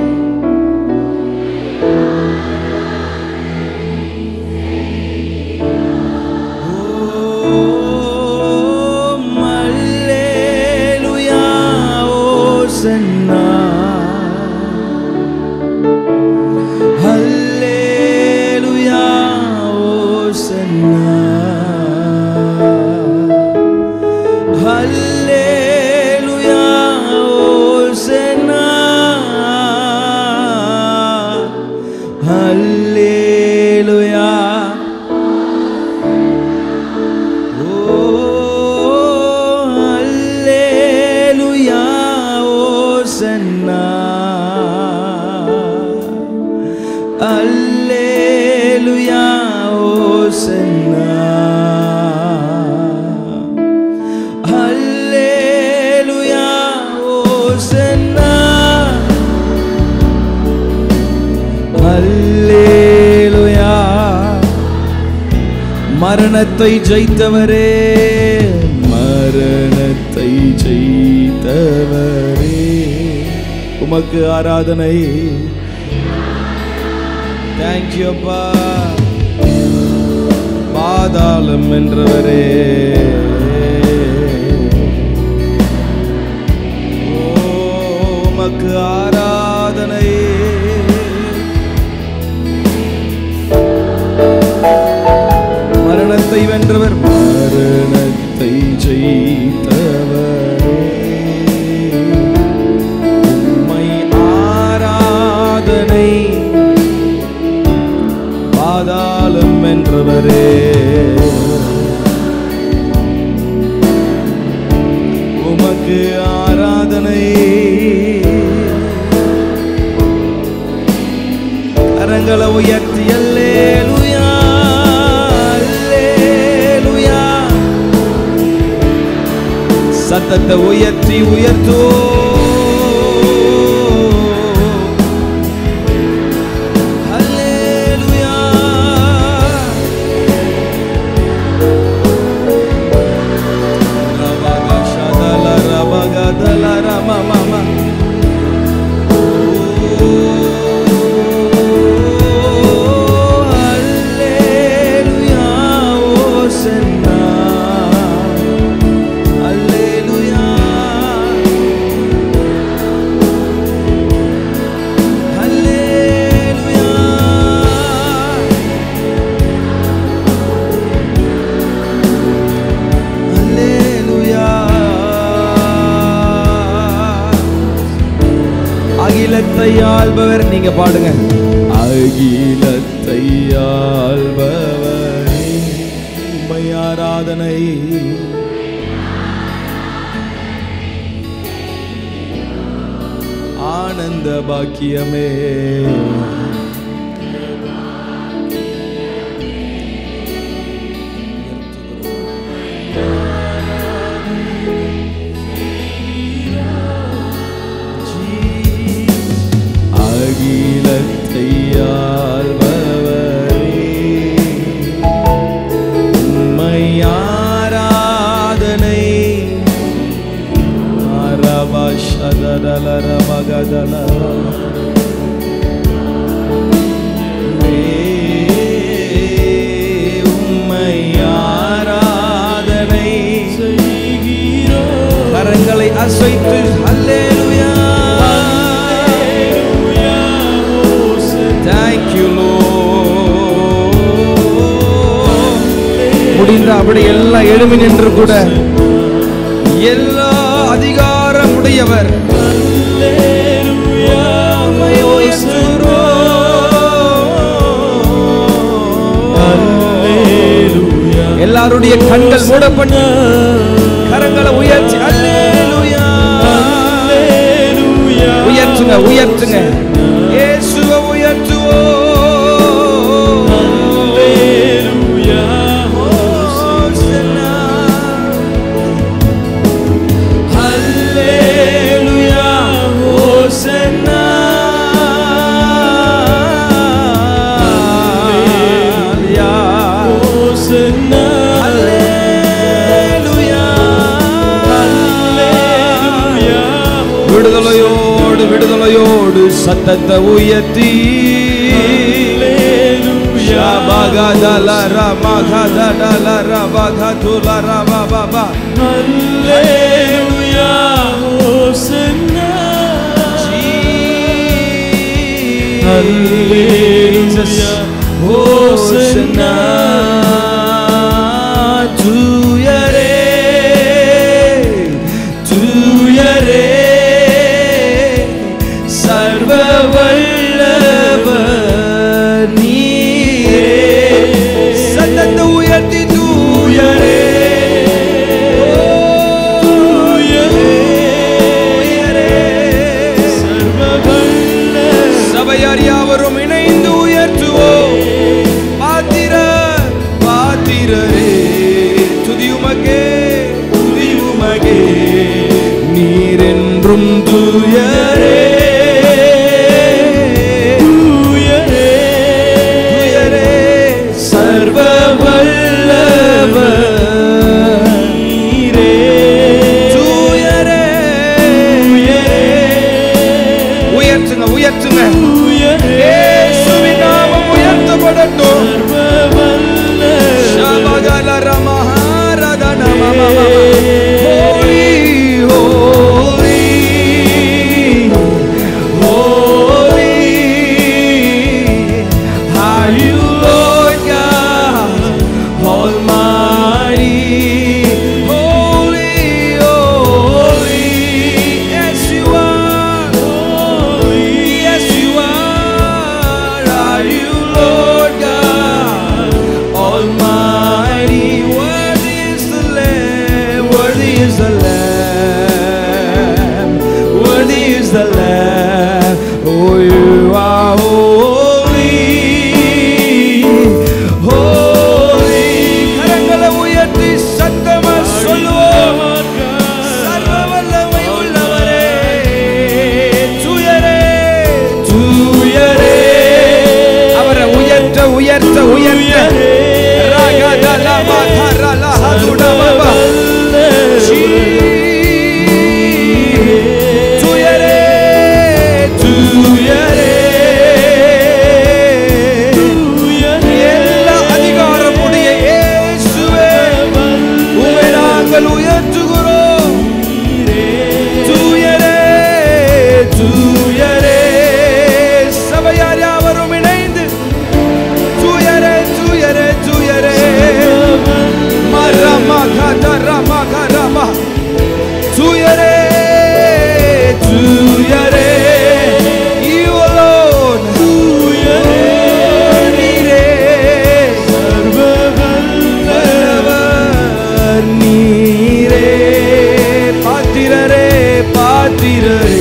Oh, Alleluia, Hosanna. Alleluia, Hosanna. Alleluia, Hosanna. Alleluia. Oh, Alleluia, Hosanna. Alleluia, Hosanna. Alleluia, Hosanna. Alleluia. மரணத்தை ஜெயித்தவரே மரணத்தை ஜெயித்தவரே உமக்கு ஆராதனை தேங்க்யூ அப்பா பாதாளம் என்றவரே ஓ, உமக்கு ஆராதனை மரணத்தை வென்றவர் மரணத்தை ஜெயித்தவரே உம்மை ஆராதனை பாதாளம் வென்றவரே உமக்கு ஆராதனை கரங்களை உயர்த்தி அல்லேலுயா அல்லேலுயா சத்தத்தை உயர்த்தி உயர்த்தோ ஹல்லேலூயா ரபக ஷதல ரபக தல ரம மம Alleluia, Hosanna. Alleluia. Alleluia. Alleluia. அகிலத்தை ஆள்பவர் நீங்க பாடுங்க அகிலத்தை ஆள்பவரே உம்மை ஆராதனை ஆனந்த பாக்கியமே அகிலத்தை ஆள்பவரே உம்மை ஆராதனை அரபஷதலரமகதல உம்மை ஆராதனை கரங்களை அசைத்து அல்லேலுயா Thank you, Lord. முடிந்த அப்படி எல்லாம் எழுமி நின்று கூட எல்லா அதிகாரம் உடையவர் உம்மை உயர்த்துகிறோம். எல்லாருடைய கண்கள் மூடப்பட்டு கரங்களை உயர்த்தி அல்லேலூயா உயர்த்துங்க உயர்த்துங்க இயேசுவை உயர்த்துவோம் ஹோசன்னா. ஹல்லேலூயா, ஹோசன்னா. ஹல்லேலூயா. விடுதலையோடு விடுதலையோடு சத்தத்தை உயர்த்தி ஷபகதல ரமகதடல ரபகதுல ரபபப. Jesus. Hosanna. தூயரே தூயரே சர்வ வல்லவர் நீரே சத்தத்தை உயர்த்தி தூயரே சபையார் யாவரும் இணைந்து உயர்த்துவோம் பாத்திர பாத்திரரே துதியுமகே துதியுமகே நீரென்றும் தூயரே தூயரே தூயரே சர்வ வல்லவர் நீரே தூயரே உயர்த்துங்க உயர்த்துங்க இயேசுவின் நாமம் உயர்த்தப்படட்டும் ஷபகல ரமஹாரதன மமமம. Holy, holy, உயர்த்த உயர்த்த ரகதலமா கரலஹதுடமபா. துயரே துயரே எல்லா அதிகாரமுடைய இயேசுவே உம்மை நாங்கள் உயர்த்துகிறோம் தூயரே தூயரே சபையார் யாவரும் இணைந்து தூயரே தூயரே தூயரே மரமா கதரமா கரமா தூயரே தூயரே You alone. நீரே வல்லவர் நீரே பாத்திரரே பாத்திரரே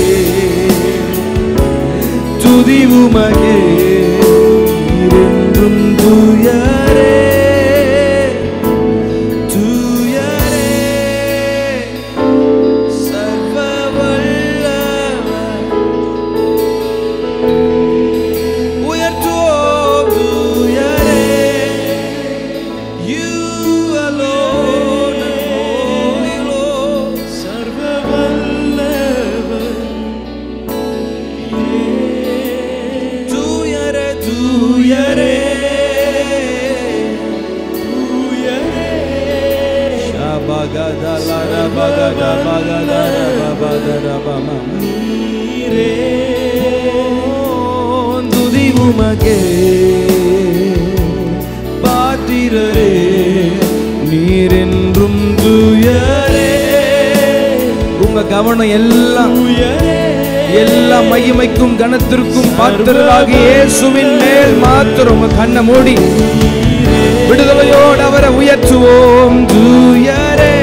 துதி உமகே என்றும் தூயரே தூயரே சர்வ வல்லவர் உயர்த்துவோம் தூயரே You alone are holy Lord. தூயரே தூயரே துதி உமகே பாத்திரரே நீரென்றும் தூயரே உங்க கவனம் எல்லாம் எல்லா மகிமைக்கும் கனத்திற்கும் பாத்திரராகி இயேசுவின் மேல் மாத்திரம் உங்க கண்ணை மூடி விடுதலையோடு அவரை உயர்த்துவோம் தூயரே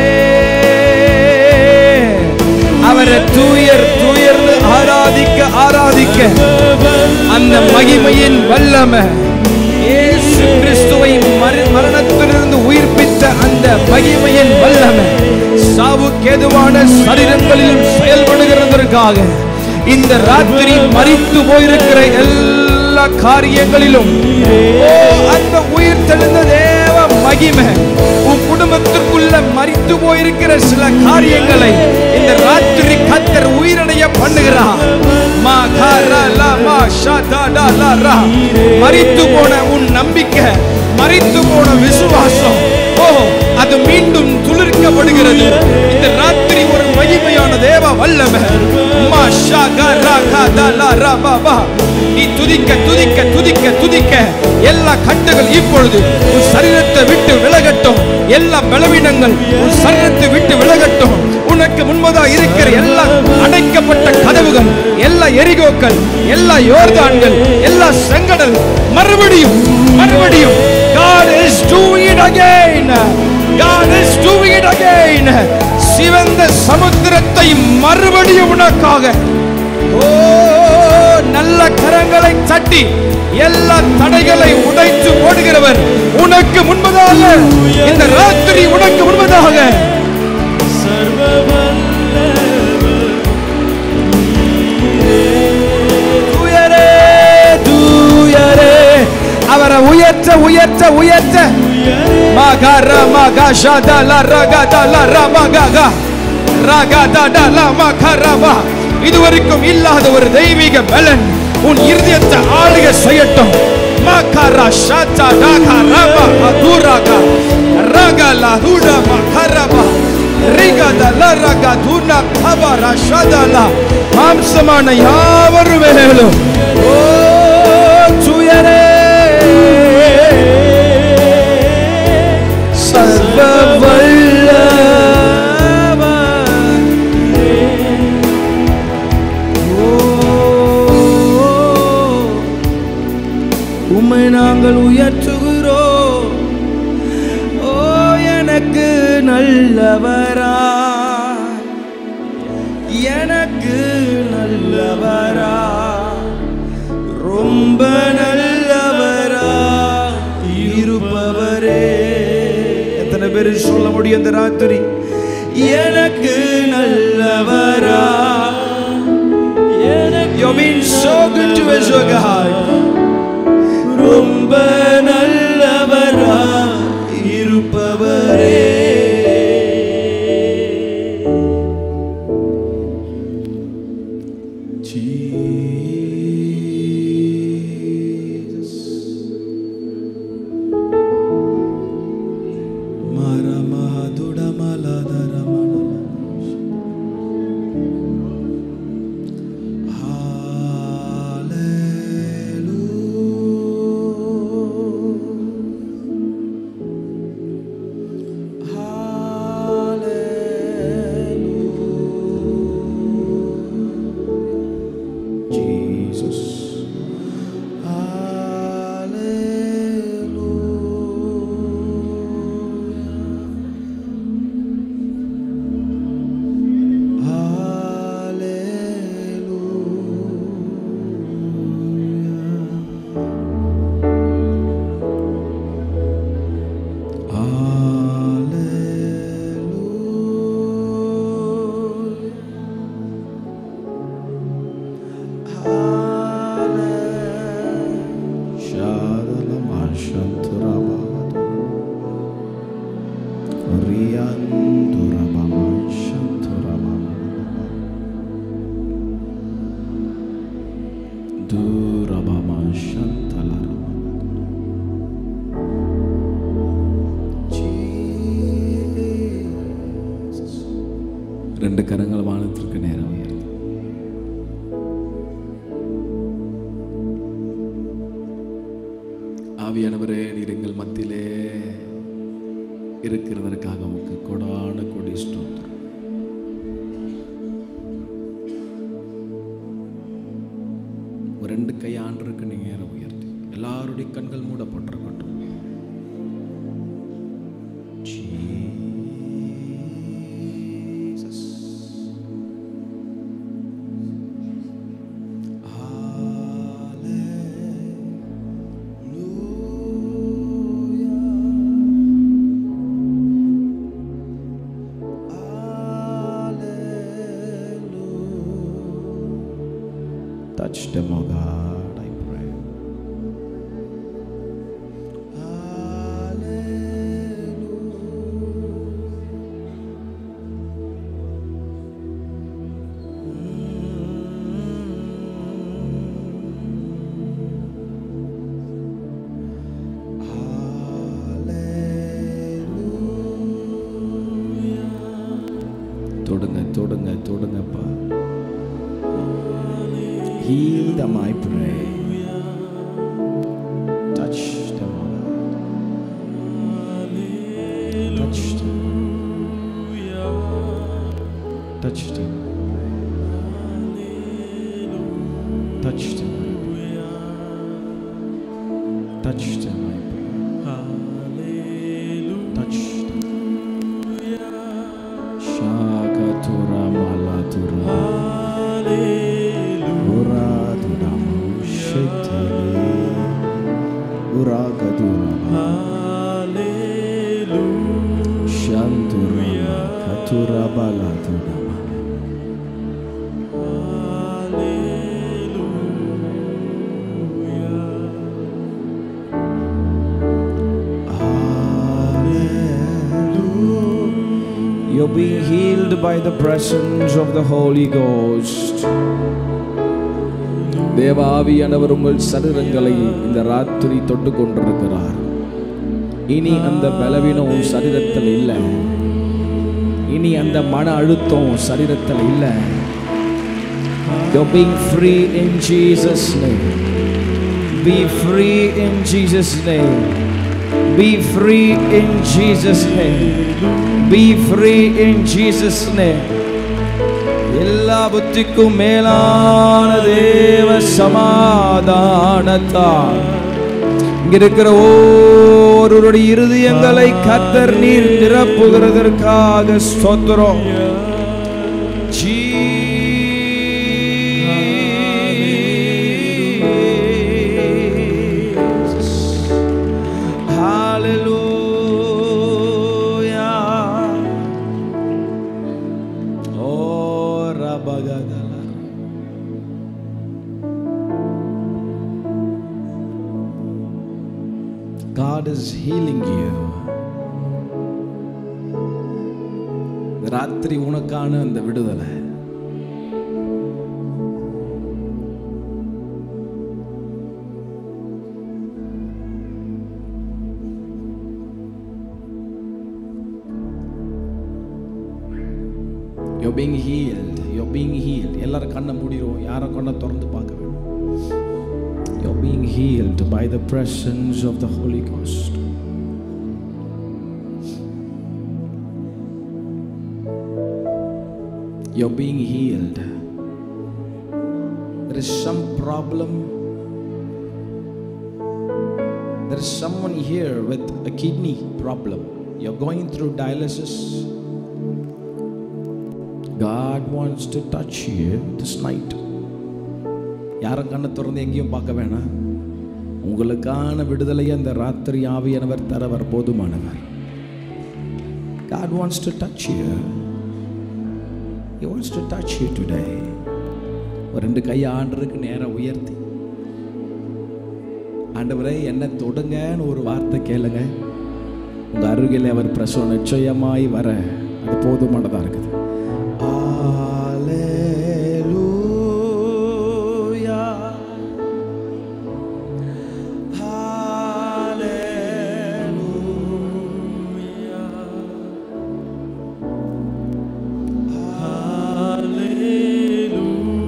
அவரை தூயர் தூயர்ந்து ஆராதிக்க ஆராதிக்க அந்த மகிமையின் வல்லமை இயேசு கிறிஸ்துவை மர- மரணத்திலிருந்து உயிர்ப்பித்த அந்த மகிமையின் வல்லமை சாவுக்கேதுவான சரீரங்களிலும் செயல்படுகிறதற்காக இந்த ராத்திரி மறித்து போயிருக்கிற எல்லா காரியங்களிலும் ஓ அந்த உயிர் தெழுந்த தேவ மகிமை உன் குடும்பத்திற்குள்ள மறித்து போயிருக்கிற சில காரியங்களை இந்த ராத்திரி கத்தர் உயிரடைய பண்ணுகிறார் மா கா ரா லா மா ஷா தா டா லா ரா. மரித்து போன உன் நம்பிக்கை மரித்து போன விசுவாசம் ஓ அது மீண்டும் துளிர்க்கப்படுகிறது இந்த ராத்திரி ஒரு மகிமையான தேவ வல்லமை மா ஷா கா ரா கா தா லா ரா பா பா. நீ துதிக்க துதிக்க துதிக்க துதிக்க எல்லா கட்டுகள் இப்பொழுது உன் சரீரத்தை விட்டு விலகட்டும் எல்லா பலவீனங்கள் உன் சரீரத்தை விட்டு விலகட்டும் உனக்கு முன்பதா இருக்கிற எல்லா அடைக்கப்பட்ட கதவுகள் எல்லா எரிகோக்கள் எல்லா யோர்தான்கள் எல்லா செங்கடல் மறுபடியும் மறுபடியும் God is doing it again God is doing it again சிவந்த சமுத்திரத்தை மறுபடியும் உனக்காக ஓ நல்ல கரங்களை தட்டி எல்லா தடைகளை உடைத்து ஓடுகிறவர் உனக்கு முன்பதாக இந்த ராத்திரி உனக்கு முன்பதாக தூயரே தூயரே அவரை உயர்த்த உயர்த்த உயர்த்த மகர மகஷத லரகத லரமகக ரகதட லமகரப இதுவரைக்கும் இல்லாத ஒரு தெய்வீக பலன் உன் இருதயத்தை ஆளுக செய்யட்டும் மகர ஷத டகரப அதுரக ரகல ஹுட மகரப ரிகத லரகதுன கபர ஷதல மாம்சமான யாவரும் மேலும் ஓ துயரே சர்வ வல்லவர் ஓ, உம்மை நாங்கள் உயர்த்துகிறோம் ஓ எனக்கு நல்லவரா எனக்கு நல்லவரா ரொம்ப நல்லவரா இருப்பவரே எத்தனை பேர் சொல்ல முடியும் இந்த ராத்திரி எனக்கு நல்லவரா You've been so good to us, oh God. ரொம்ப ஆவியானவரே நீர் எங்கள் மத்தியிலே இருக்கிறதற்காக உமக்கு கொடான கொடி ஸ்தோத்திரம் ஒரு ரெண்டு கை ஆண்டருக்கு நீங்க நேரம் உயர்த்தி எல்லாருடைய கண்கள் மூடப்பட்டிருக்கட்டும் Jesus. Touch them, oh God, I pray. தொடுங்க தொடுங்க தொடுங்கப்பா Heal them, I pray. Touch them, oh God. Touch them. Touch them. Touch them, I pray. Touch them, I pray. Touch them. Shakatura malatura. Uradurama shetele. Uragadurama. Shanturama katura baladurama. You're being healed by the presence of the Holy Ghost. தேவாவியானவர் உங்கள் சரீரங்களை இந்த ராத்திரி தொட்டு கொண்டிருக்கிறார் இனி அந்த பலவீனம் உன் சரீரத்தில் இல்லை இனி அந்த மன அழுத்தம் உன் சரீரத்தில் இல்லை You're being free in Jesus' name. Be free in Jesus' name. Be free in Jesus' name. Be free in Jesus' name. எல்லா புத்திக்கும் மேலான தேவ சமாதானத்தால் இங்க இருக்கிற ஒருவருடைய இருதயங்களை கத்தர் நீர் நிரப்புகிறதற்காக ஸ்தோத்திரம் Jesus. Hallelujah. Oh, Rabagadala. God is healing you. இந்த ராத்திரி உனக்கான அந்த விடுதலை You're being healed. You're being healed. எல்லாரும் கண்ணை மூடிடுவோம் யாரும் கண்ணை திறந்து பார்க்க வேணும் You're being healed by the presence of the Holy Ghost. You're being healed. There is some problem. There is someone here with a kidney problem. You're going through dialysis. God wants to touch you this night. யாரும் கண்ணை திறந்து எங்கேயும் பார்க்க வேணாம் உங்களுக்கான விடுதலையை அந்த ராத்திரி ஆவியானவர் தரவர் போதுமானவர் God wants to touch you. He wants to touch you today. ஒரு ரெண்டு கையை ஆண்டருக்கு நேரம் உயர்த்தி ஆண்டவரே என்ன தொடுங்கன்னு ஒரு வார்த்தை கேளுங்க உங்க அருகில் அவர் பிரசவம் நிச்சயமாய் வர அது போதுமானதா இருக்குது Hallelujah.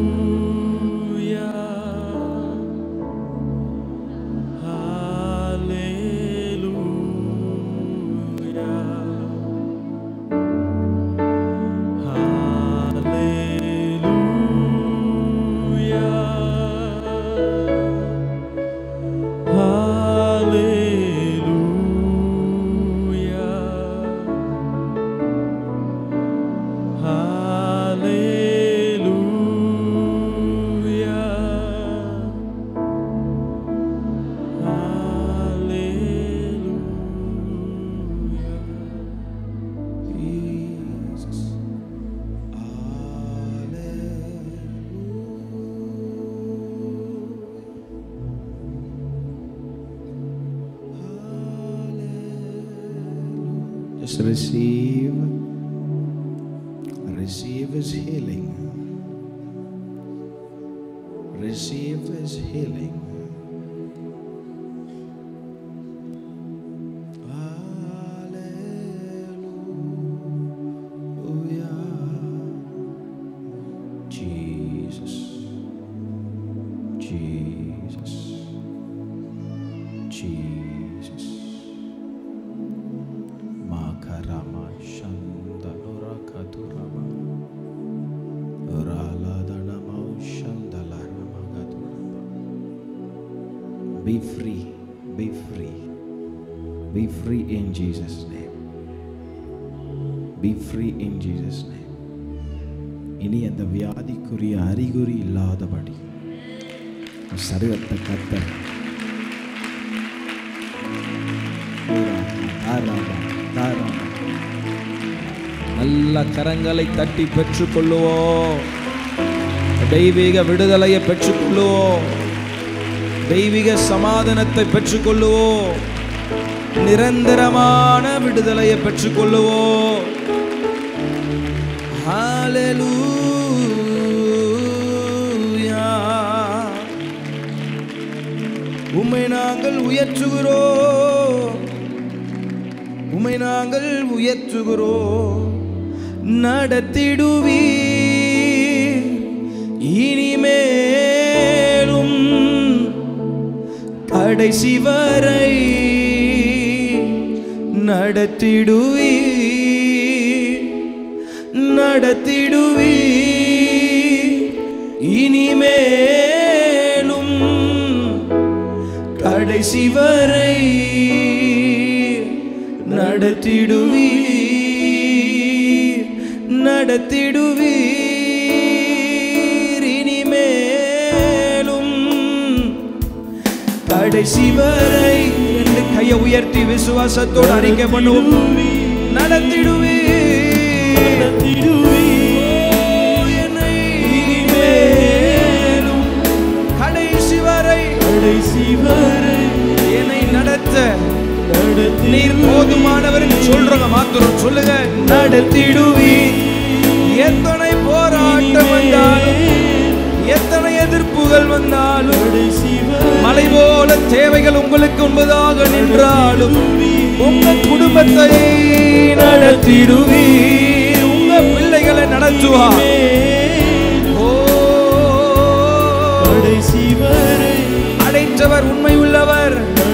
Hallelujah. Just receive, receive His healing. Receive His healing. Hallelujah. Jesus. Jesus. Jesus. Makarama Shandalora Katurama Raladanama Shandalarama Katurama Be free, be free, be free in Jesus' name. Be free in Jesus' name. இனி அந்த வியாதிக்குரிய அறிகுறி இல்லாதபடி உன் சரீரத்தை கத்தர் தாராளமா, தாராளமா. நல்ல கரங்களை தட்டி பெற்றுக்கொள்ளுவோம் தெய்வீக விடுதலையை பெற்றுக்கொள்ளுவோம் தெய்வீக சமாதானத்தை பெற்றுக்கொள்ளுவோம் நிரந்தரமான விடுதலையை பெற்றுக்கொள்ளுவோம் Hallelujah. உம்மை நாங்கள் உயர்த்துகிறோம் உம்மை நாங்கள் உயர்த்துகிறோம் நடத்திடுவீர் இனிமேலும் கடைசி வரை நடத்திடுவீர் நடத்திடுவீர் இனிமேலும் கடைசி வரை நடத்திடுவீர் நடத்திடுவீர் இனிமேலும் கடைசி வரை ரெண்டு கையை உயர்த்தி விசுவாசத்தோடு அறிக்கை பண்ணுவோம் நடத்திடுவீர் என்னை இனிமேலும் கடைசி வரை என்னை நடத்த நீர் போதுமானவர் சொல்றவங்க மாத்திரம் சொல்லுங்க நடத்திடுவி எத்தனை போராட்டம் வந்தாலும் எத்தனை எதிர்ப்புகள் வந்தாலும் மலை போல தேவைகள் உங்களுக்கு உண்பதாக நின்றாலும் உங்க குடும்பத்தை நடத்திடுவீர் உங்க பிள்ளைகளை நடத்துவார் ஓ அடைத்தவர் உண்மை உள்ளவர்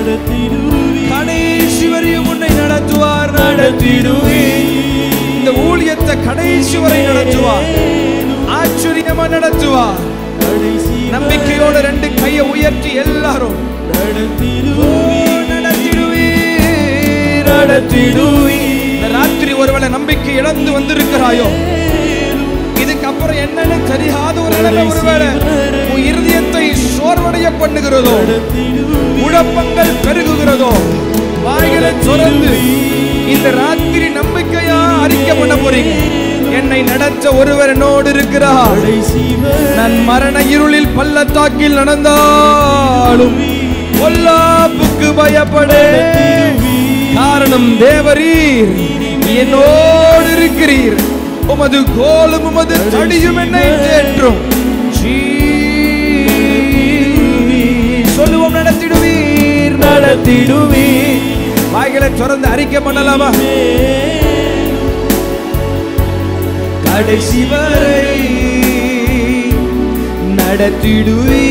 கடைசி வரையும் உன்னை நடத்துவார் நடத்திடுவீர் இந்த ஊழியத்தை கடைசி வரை நடத்துவார் ஆச்சரியமா நடத்துவார் நம்பிக்கையோட ரெண்டு கையை உயர்த்தி எல்லாரும் ஓ, நடத்திடுவீர் நடத்திடுவீர் இந்த ராத்திரி ஒருவேளை நம்பிக்கை இழந்து வந்திருக்கிறாயோ இதுக்கப்புறம் என்னன்னு தெரியாத ஒரு நிலைமை ஒருவேளை உன் இருதயத்தை சோர்வடைய பண்ணுகிறதோ குழப்பங்கள் பெருகுகிறதோ வாய்களை திறந்து இந்த ராத்திரி நம்பிக்கையா அறிக்கை பண்ண போறீங்க என்னை நடத்த ஒருவர் என்னோடு இருக்கிறார் நான் மரண இருளில் பள்ளத்தாக்கில் நடந்தாலும் பொல்லாப்புக்கு பயப்படே காரணம் தேவரீர் என்னோடு இருக்கிறீர் உமது கோலும் உமது தடியும் என்னை தேற்றும் சொல்லுவோம் நடத்திடுவீர் நடத்திடுவீர் வாய்களை திறந்து அறிக்கை பண்ணலாமா கடைசி வரை நடத்திடுவீர்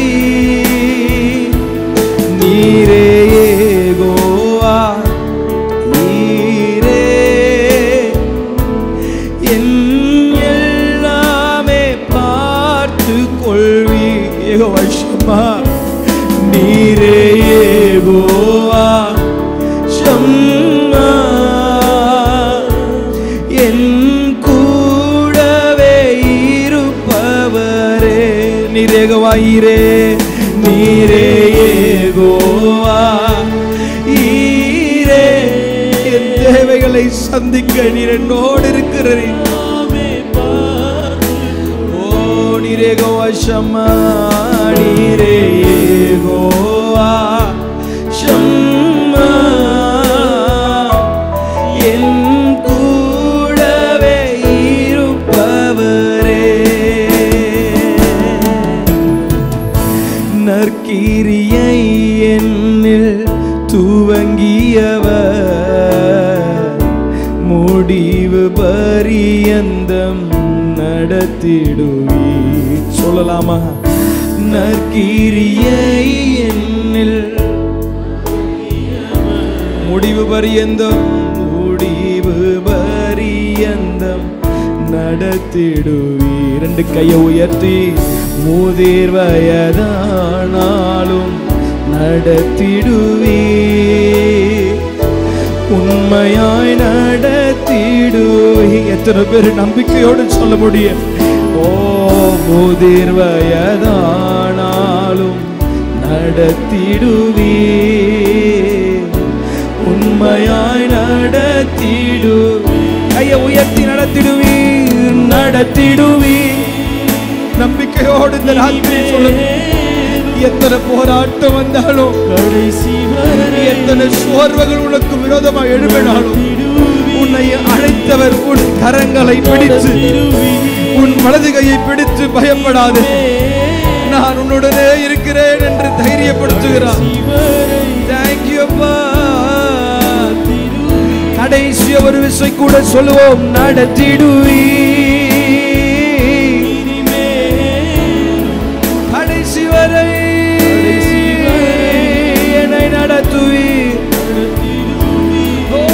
நீரே கோவா நீரே என் எல்லாமே பார்த்து கொள்வி யெகோவா நீரே யெகோவா ஷம்மா என் கூடவே இருப்பவரே நீரே யெகோவாயிரே நீரே யெகோவா ஈரே என் தேவைகளை சந்திக்க நீர் என்னோடு இருக்கிறீர் ஓ நீரே கோவா ஷம்மா நீரே கோவா ஷம்மா என் பரியந்தம் நடத்திடுவி சொல்லலாமா நற்கிரியை என்னில் முடிவு பரியந்தம் முடிவு பரியந்தம் நடத்திடுவி ரெண்டு கையை உயர்த்தி மூதிர் வயதானாலும் நடத்திடுவி உண்மையாய் நடத்திடுவி எத்தனை பேர் நம்பிக்கையோடு சொல்ல முடியும் ஓ முதிர் வயதானாலும் நடத்திடுவி உண்மையாய் நடத்திடு கையை உயர்த்தி நடத்திடுவீர் நடத்திடுவீர் நம்பிக்கையோடு இந்த ராத்திரி சொல்லுங்க எத்தனை போராட்டம் வந்தாலும் கடைசி எத்தனை சோர்வுகள் உனக்கு விரோதமாக எழுப்பினாலும் உன்னை அழைத்தவர் உன் கரங்களை பிடித்து உன் வலது கையை பிடித்து பயப்படாதே நான் உன்னுடனே இருக்கிறேன் என்று தைரியப்படுத்துகிறார் தேங்க்யூ அப்பா கடைசி ஒரு விசை கூட சொல்லுவோம் நடத்திடுவி கடைசி வரை என்னை நடத்துவி ஓ,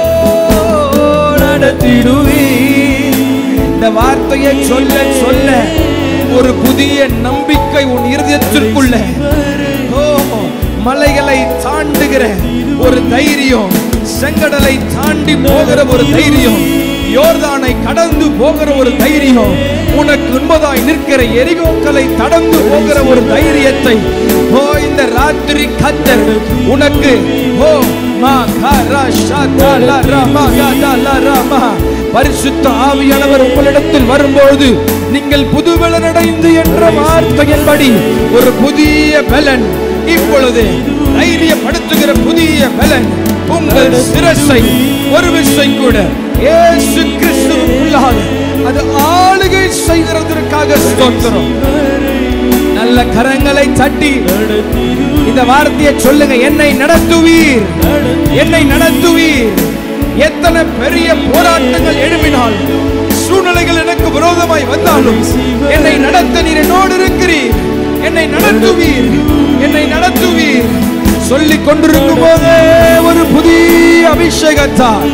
நடத்திடுவி இந்த வார்த்தையை சொல்ல சொல்ல ஒரு புதிய நம்பிக்கை உன் இருதயத்திற்குள்ள ஓ மலைகளை தாண்டுகிற ஒரு தைரியம் செங்கடலை தாண்டி போகிற ஒரு தைரியம் யோர்தானை கடந்து போகிற ஒரு தைரியம் உனக்கு உண்மதாய் நிற்கிற எரிகோக்களை கடந்து போகிற ஒரு தைரியத்தை ஓ இந்த ராத்திரி கத்தர் உனக்கு ஓ மா கா ரா ஷா தா லா ரா மா கா தா லா ரா மா பரிசுத்த ஆவியானவர் உங்களிடத்தில் வரும்பொழுது நீங்கள் புது பலன் அடைந்து என்ற வார்த்தையின்படி ஒரு புதிய பலன் இப்பொழுது தைரியப்படுத்துகிற புதிய பலன் உங்கள் சிரசை ஒரு விசை கூட இயேசு கிறிஸ்துவுக்குள்ளாக அது ஆளுகை செய்கிறதற்காக ஸ்தோத்திரம் நல்ல கரங்களை தட்டி இந்த வார்த்தையை சொல்லுங்க என்னை நடத்துவீர் என்னை நடத்துவீர் எத்தனை பெரிய போராட்டங்கள் எழுப்பினால் சூழ்நிலைகள் எனக்கு விரோதமாய் வந்தாலும் என்னை நடத்த நீர் என்னோடு இருக்கிறீர் என்னை நடத்துவீர் என்னை நடத்துவீர் சொல்லிக் கொண்டிருக்கும் போதே ஒரு புதிய அபிஷேகத்தால்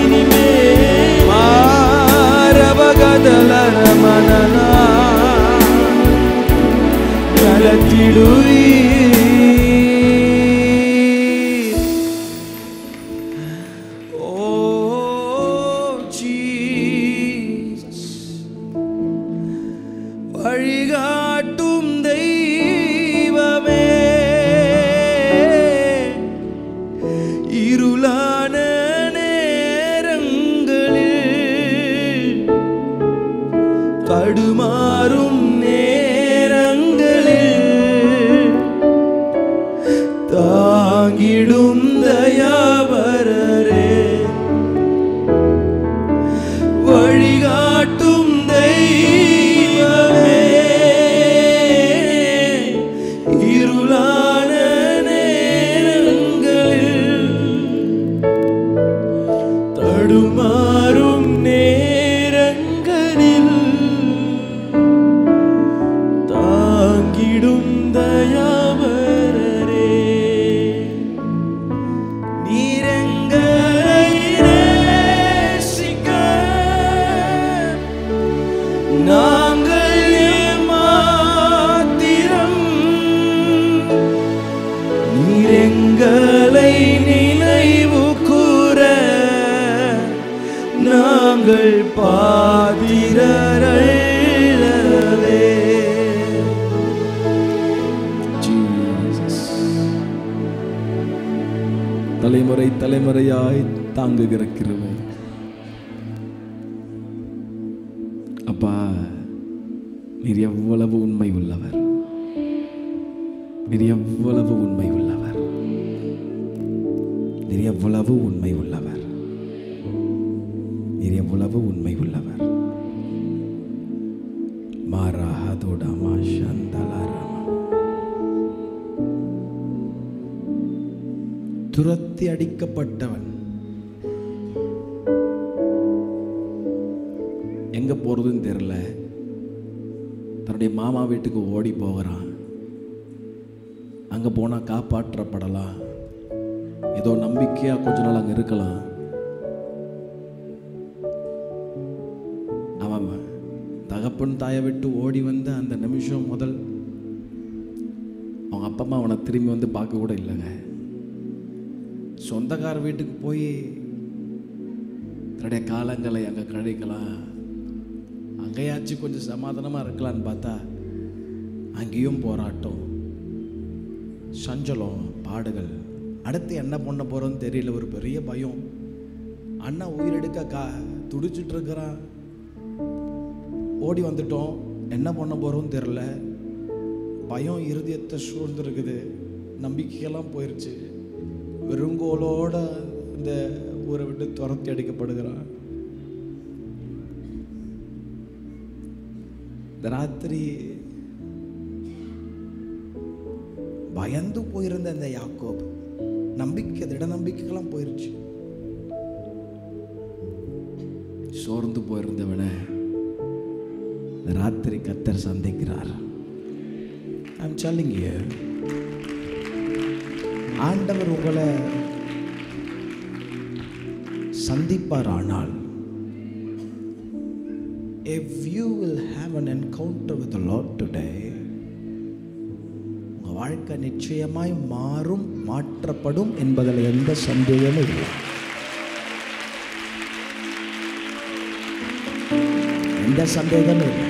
மாரபகதலரமணனா நடத்திடுவீர் ஓ ஜீசஸ் வழிகாட்டும் தெய்வமே இருளான நேரங்களில் தடுமாறும் நேரங்களில் தாங்கிடும் தயாவரரே வழிகாட்டும் தெய்வமே இருளான நேரங்களில் தடுமாறும் நேரங்களில் தாங்கிடும் தயாவரரே நீரெங்களை நேசிக்க நாங்கள் மாத்திரம் நீரெங்களை நினைவு கூற நாங்கள் பாதிரரல்லவே தலைமுறை தலைமுறையாய் தாங்குகிற கிருபை அப்பா நீர் எவ்வளவு உண்மை உள்ளவர் நீர் எவ்வளவு உண்மை உள்ளவர் நீர் எவ்வளவு உண்மை உள்ளவர் நீர் எவ்வளவு உண்மை உள்ளவர் மாராஹதோடமா சந்தலாரமா துரத்தி அடிக்கப்பட்டவன் எங்கே போகிறதுன்னு தெரில தன்னுடைய மாமா வீட்டுக்கு ஓடி போகிறான் அங்கே போனால் காப்பாற்றப்படலாம் ஏதோ நம்பிக்கையாக கொஞ்ச நாள் அங்கே இருக்கலாம் அவன் தகப்பன் தாயை விட்டு ஓடி வந்த அந்த நிமிஷம் முதல் அவங்க அப்பா அம்மா அவனை திரும்பி வந்து பார்க்க கூட இல்லைங்க சொந்தக்கார வீட்டுக்கு போய் தன்னுடைய காலங்களை அங்கே கழிக்கலாம் அங்கேயாச்சும் கொஞ்சம் சமாதானமாக இருக்கலான்னு பார்த்தா அங்கேயும் போராட்டம் சஞ்சலம் பாடுகள் அடுத்து என்ன பண்ண போகிறோன்னு தெரியல ஒரு பெரிய பயம் அண்ணா உயிரெடுக்க கா துடிச்சிட்டு இருக்கிறான் ஓடி வந்துட்டோம் என்ன பண்ண போகிறோம்னு தெரில பயம் இருதயத்தை சூழ்ந்துருக்குது நம்பிக்கையெல்லாம் போயிடுச்சு வெறுங்கோலோட இந்த ஊரை விட்டு துரத்தி அடிக்கப்படுகிறான் இந்த ராத்திரி பயந்து போயிருந்த இந்த யாக்கோப் நம்பிக்கை திட நம்பிக்கைகள்லாம் போயிருச்சு சோர்ந்து போயிருந்தவனை இந்த ராத்திரி கத்தர் சந்திக்கிறார் ஐம் சொல்லிங்க ஆண்டவர் உங்களை சந்திப்பார் ஆனால் if you will have an encounter with the Lord today உங்க வாழ்க்கை நிச்சயமாய் மாறும் மாற்றப்படும் என்பதில் எந்த சந்தேகமும் இல்லை எந்த சந்தேகமும் இல்லை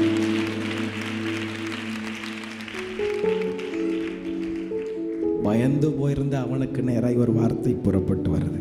பயந்து போயிருந்த அவனுக்கு நேராக ஒரு வார்த்தை புறப்பட்டு வருது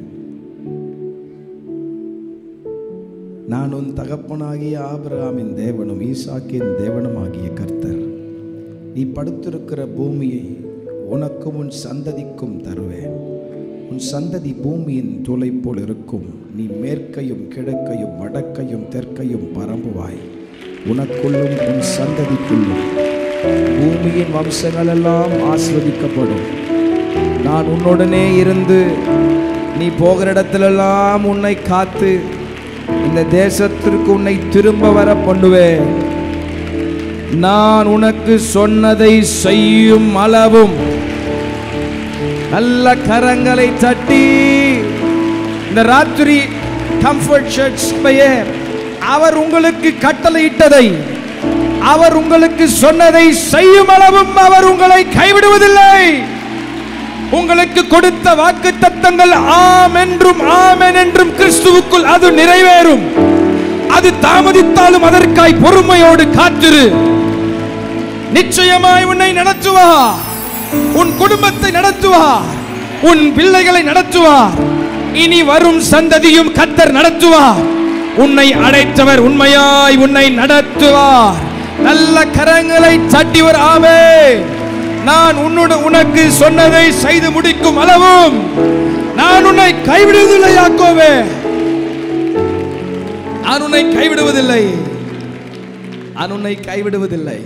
நான் உன் தகப்பனாகிய ஆபிரகாமின் தேவனும் ஈசாக்கின் தேவனும் ஆகிய கர்த்தர் நீ படுத்திருக்கிற பூமியை உனக்கும் உன் சந்ததிக்கும் தருவேன் உன் சந்ததி பூமியின் துளை போல் இருக்கும் நீ மேற்கையும் கிழக்கையும் வடக்கையும் தெற்கையும் பரம்புவாய் உனக்குள்ளும் உன் சந்ததிக்குள்ளும் பூமியின் வம்சங்கள் எல்லாம் ஆஸ்வதிக்கப்படும் நான் உன்னுடனே இருந்து நீ போகிற இடத்திலெல்லாம் உன்னை காத்து இந்த தேசத்திற்கு உன்னை திரும்ப வர பண்ணுவேன் நான் உனக்கு சொன்னதை செய்யும் அளவும் நல்ல கரங்களை தட்டி இந்த ராத்திரி கம்ஃபர்ட் சர்ச் பெயர் அவர் உங்களுக்கு கட்டளையிட்டதை அவர் உங்களுக்கு சொன்னதை செய்யும் அளவும் அவர் உங்களை கைவிடுவதில்லை உங்களுக்கு கொடுத்த வாக்கு தத்தங்கள் ஆம் என்றும் ஆமென் என்றும் கிறிஸ்துவுக்குள் அது நிறைவேறும் அது தாமதித்தாலும் அதற்காய் பொறுமையோடு காத்திரு நிச்சயமாய் உன்னை நடத்துவார் உன் குடும்பத்தை நடத்துவார் உன் பிள்ளைகளை நடத்துவார் இனி வரும் சந்ததியும் கத்தர் நடத்துவார் உன்னை அழைத்தவர் உண்மையாய் உன்னை நடத்துவார் நல்ல கரங்களை தட்டிவர் ஆமே நான் உன்னோட உனக்கு சொன்னதை செய்து முடிக்கும் அளவும் நான் உன்னை கைவிடுவதில்லை யாக்கோவே நான் உன்னை கைவிடுவதில்லை நான் உன்னை கைவிடுவதில்லை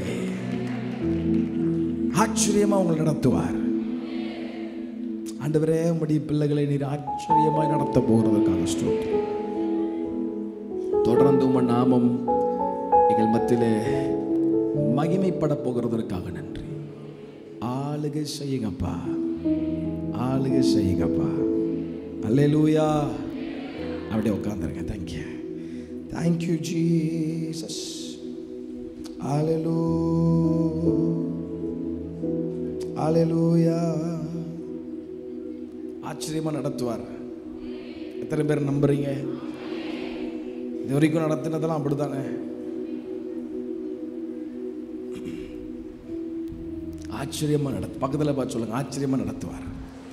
ஆச்சரியமா உங்களை நடத்துவார் ஆண்டவரே உம்முடைய பிள்ளைகளை நீர் ஆச்சரியமாய் நடத்த போகிறதுக்காக ஸ்தோத்திரம் தொடர்ந்து உம்ம நாமம் எங்கள் மத்தியிலே மகிமைப்பட போகிறதற்காக நன்றி ஆளுகை செய்யுங்கப்பா ஆளுகை செய்யுங்கப்பா அல்லேலூயா அப்படியே உட்காந்துருங்க thank you thank you Jesus Hallelujah. Hallelujah. ஆச்சரியமா நடத்துவார் எத்தனை பேர் நம்புறீங்க இது வரைக்கும் நடத்தினதெல்லாம் அப்படித்தானே ஆச்சரியமா நடத்து பக்கத்தில் பார்த்து சொல்லுங்க ஆச்சரியமா நடத்துவார்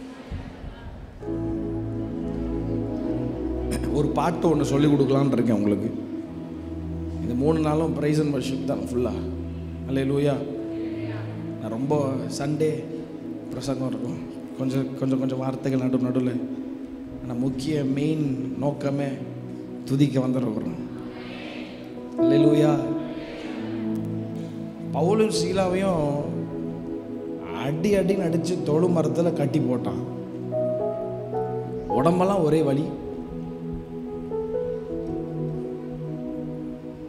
ஒரு பாட்டு ஒன்று சொல்லி கொடுக்கலான்னு இருக்கேன் உங்களுக்கு இந்த மூணு நாளும் ப்ரைஸ் அண்ட் வர்ஷிப் தான் ஃபுல்லாக அல்ல லூயா நான் ரொம்ப சண்டே பிரசங்கம் இருக்கும் கொஞ்சம் கொஞ்சம் கொஞ்சம் வார்த்தைகள் நடு நடுவில் ஆனால் முக்கிய மெயின் நோக்கமே துதிக்க வந்துருக்குறோம் அல்ல லூயா பவுலும் சீலாவையும் அடி அடின்னு அடித்து தொழு மரத்தில் கட்டி போட்டான் உடம்பெல்லாம் ஒரே வலி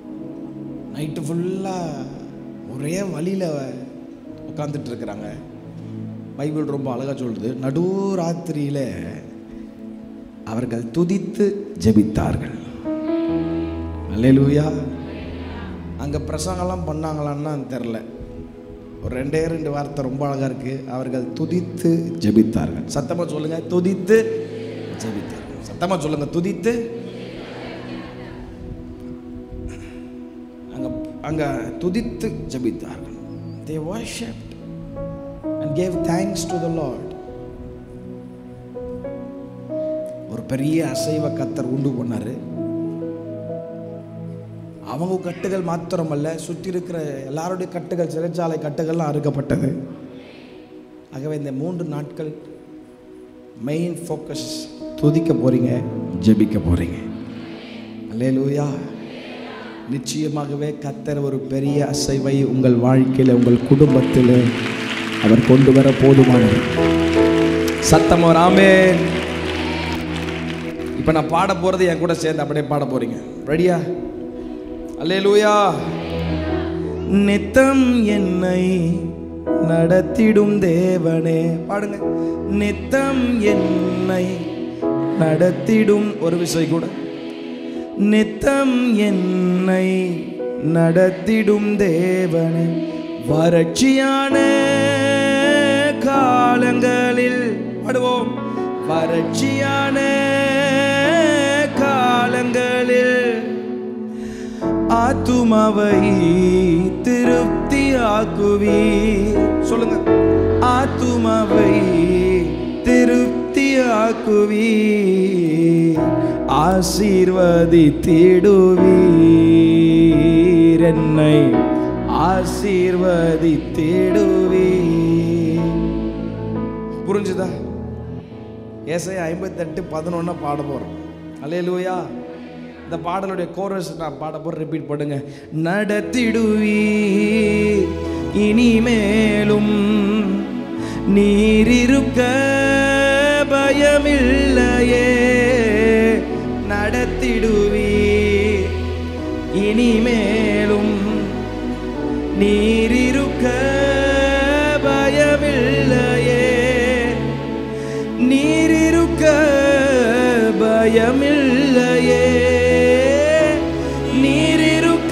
நைட்டு ஃபுல்லாக ஒரே வழியில் உட்காந்துட்டு இருக்கிறாங்க பைபிள் ரொம்ப அழகாக சொல்லுது நடு ராத்திரியில் அவர்கள் துதித்து ஜெபித்தார்கள் அல்லேலூயா அங்கே பிரசங்கம்லாம் பண்ணாங்களான்னு தெரில ஒரு ரெண்டே ரெண்டு வார்த்தை ரொம்ப அழகாக இருக்குது அவர்கள் துதித்து ஜெபித்தார்கள் சத்தமாக சொல்லுங்கள் துதித்து ஜெபித்தார்கள் சத்தமாக சொல்லுங்கள் துதித்து அங்கே அங்கே துதித்து ஜெபித்தார்கள் தே worshiped and gave thanks to the Lord ஒரு பெரிய அசைவ கத்தர் உண்டு பண்ணாரு அவங்க கட்டுகள் மாத்திரமல்ல சுற்றி இருக்கிற எல்லாருடைய கட்டுகள் சிறைச்சாலை கட்டுகள்லாம் அறுக்கப்பட்டது ஆகவே இந்த மூன்று நாட்கள் மெயின் ஃபோக்கஸ் துதிக்க போறீங்க ஜெபிக்க போறீங்க அல்லேலூயா நிச்சயமாகவே கத்தர் ஒரு பெரிய அசைவை உங்கள் வாழ்க்கையில் உங்கள் குடும்பத்தில் அவர் கொண்டு வர போதுமானவர் சத்தம் ஒரு ஆமென் இப்போ நான் பாட போகிறது என் கூட சேர்ந்து அப்படியே பாட போறீங்க ரெடியா அல்லேலூயா நித்தம் என்னை நடத்திடும் தேவனே பாடுங்க நித்தம் என்னை நடத்திடும் ஒரு விஷயம் கூட நித்தம் என்னை நடத்திடும் தேவனே வறட்சியான காலங்களில் பாடுவோம் வறட்சியான காலங்களில் ஆத்துமாவை திருப்தி ஆக்குவி சொல்லுங்க ஆத்துமாவை திருப்தி ஆக்குவி ஆசீர்வதித்திடுவீர் என்னை ஆசீர்வதித்திடுவீர் புரிஞ்சுதா ஏசை ஐம்பத்தெட்டு பதினொன்னா பாட போகிறோம் அல்லேலூயா இந்த பாடலுடைய கோரஸ் நான் பாட போகிறேன் ரிப்பீட் பண்ணுங்க நடத்திடுவீர் இனிமேலும் நீர் இருக்க பயமில்லையே நடத்திடுவீர் இனிமேலும் நீர் இருக்க பயமில்லையே நீர் இருக்க பயமில்லையே நீர் இருக்க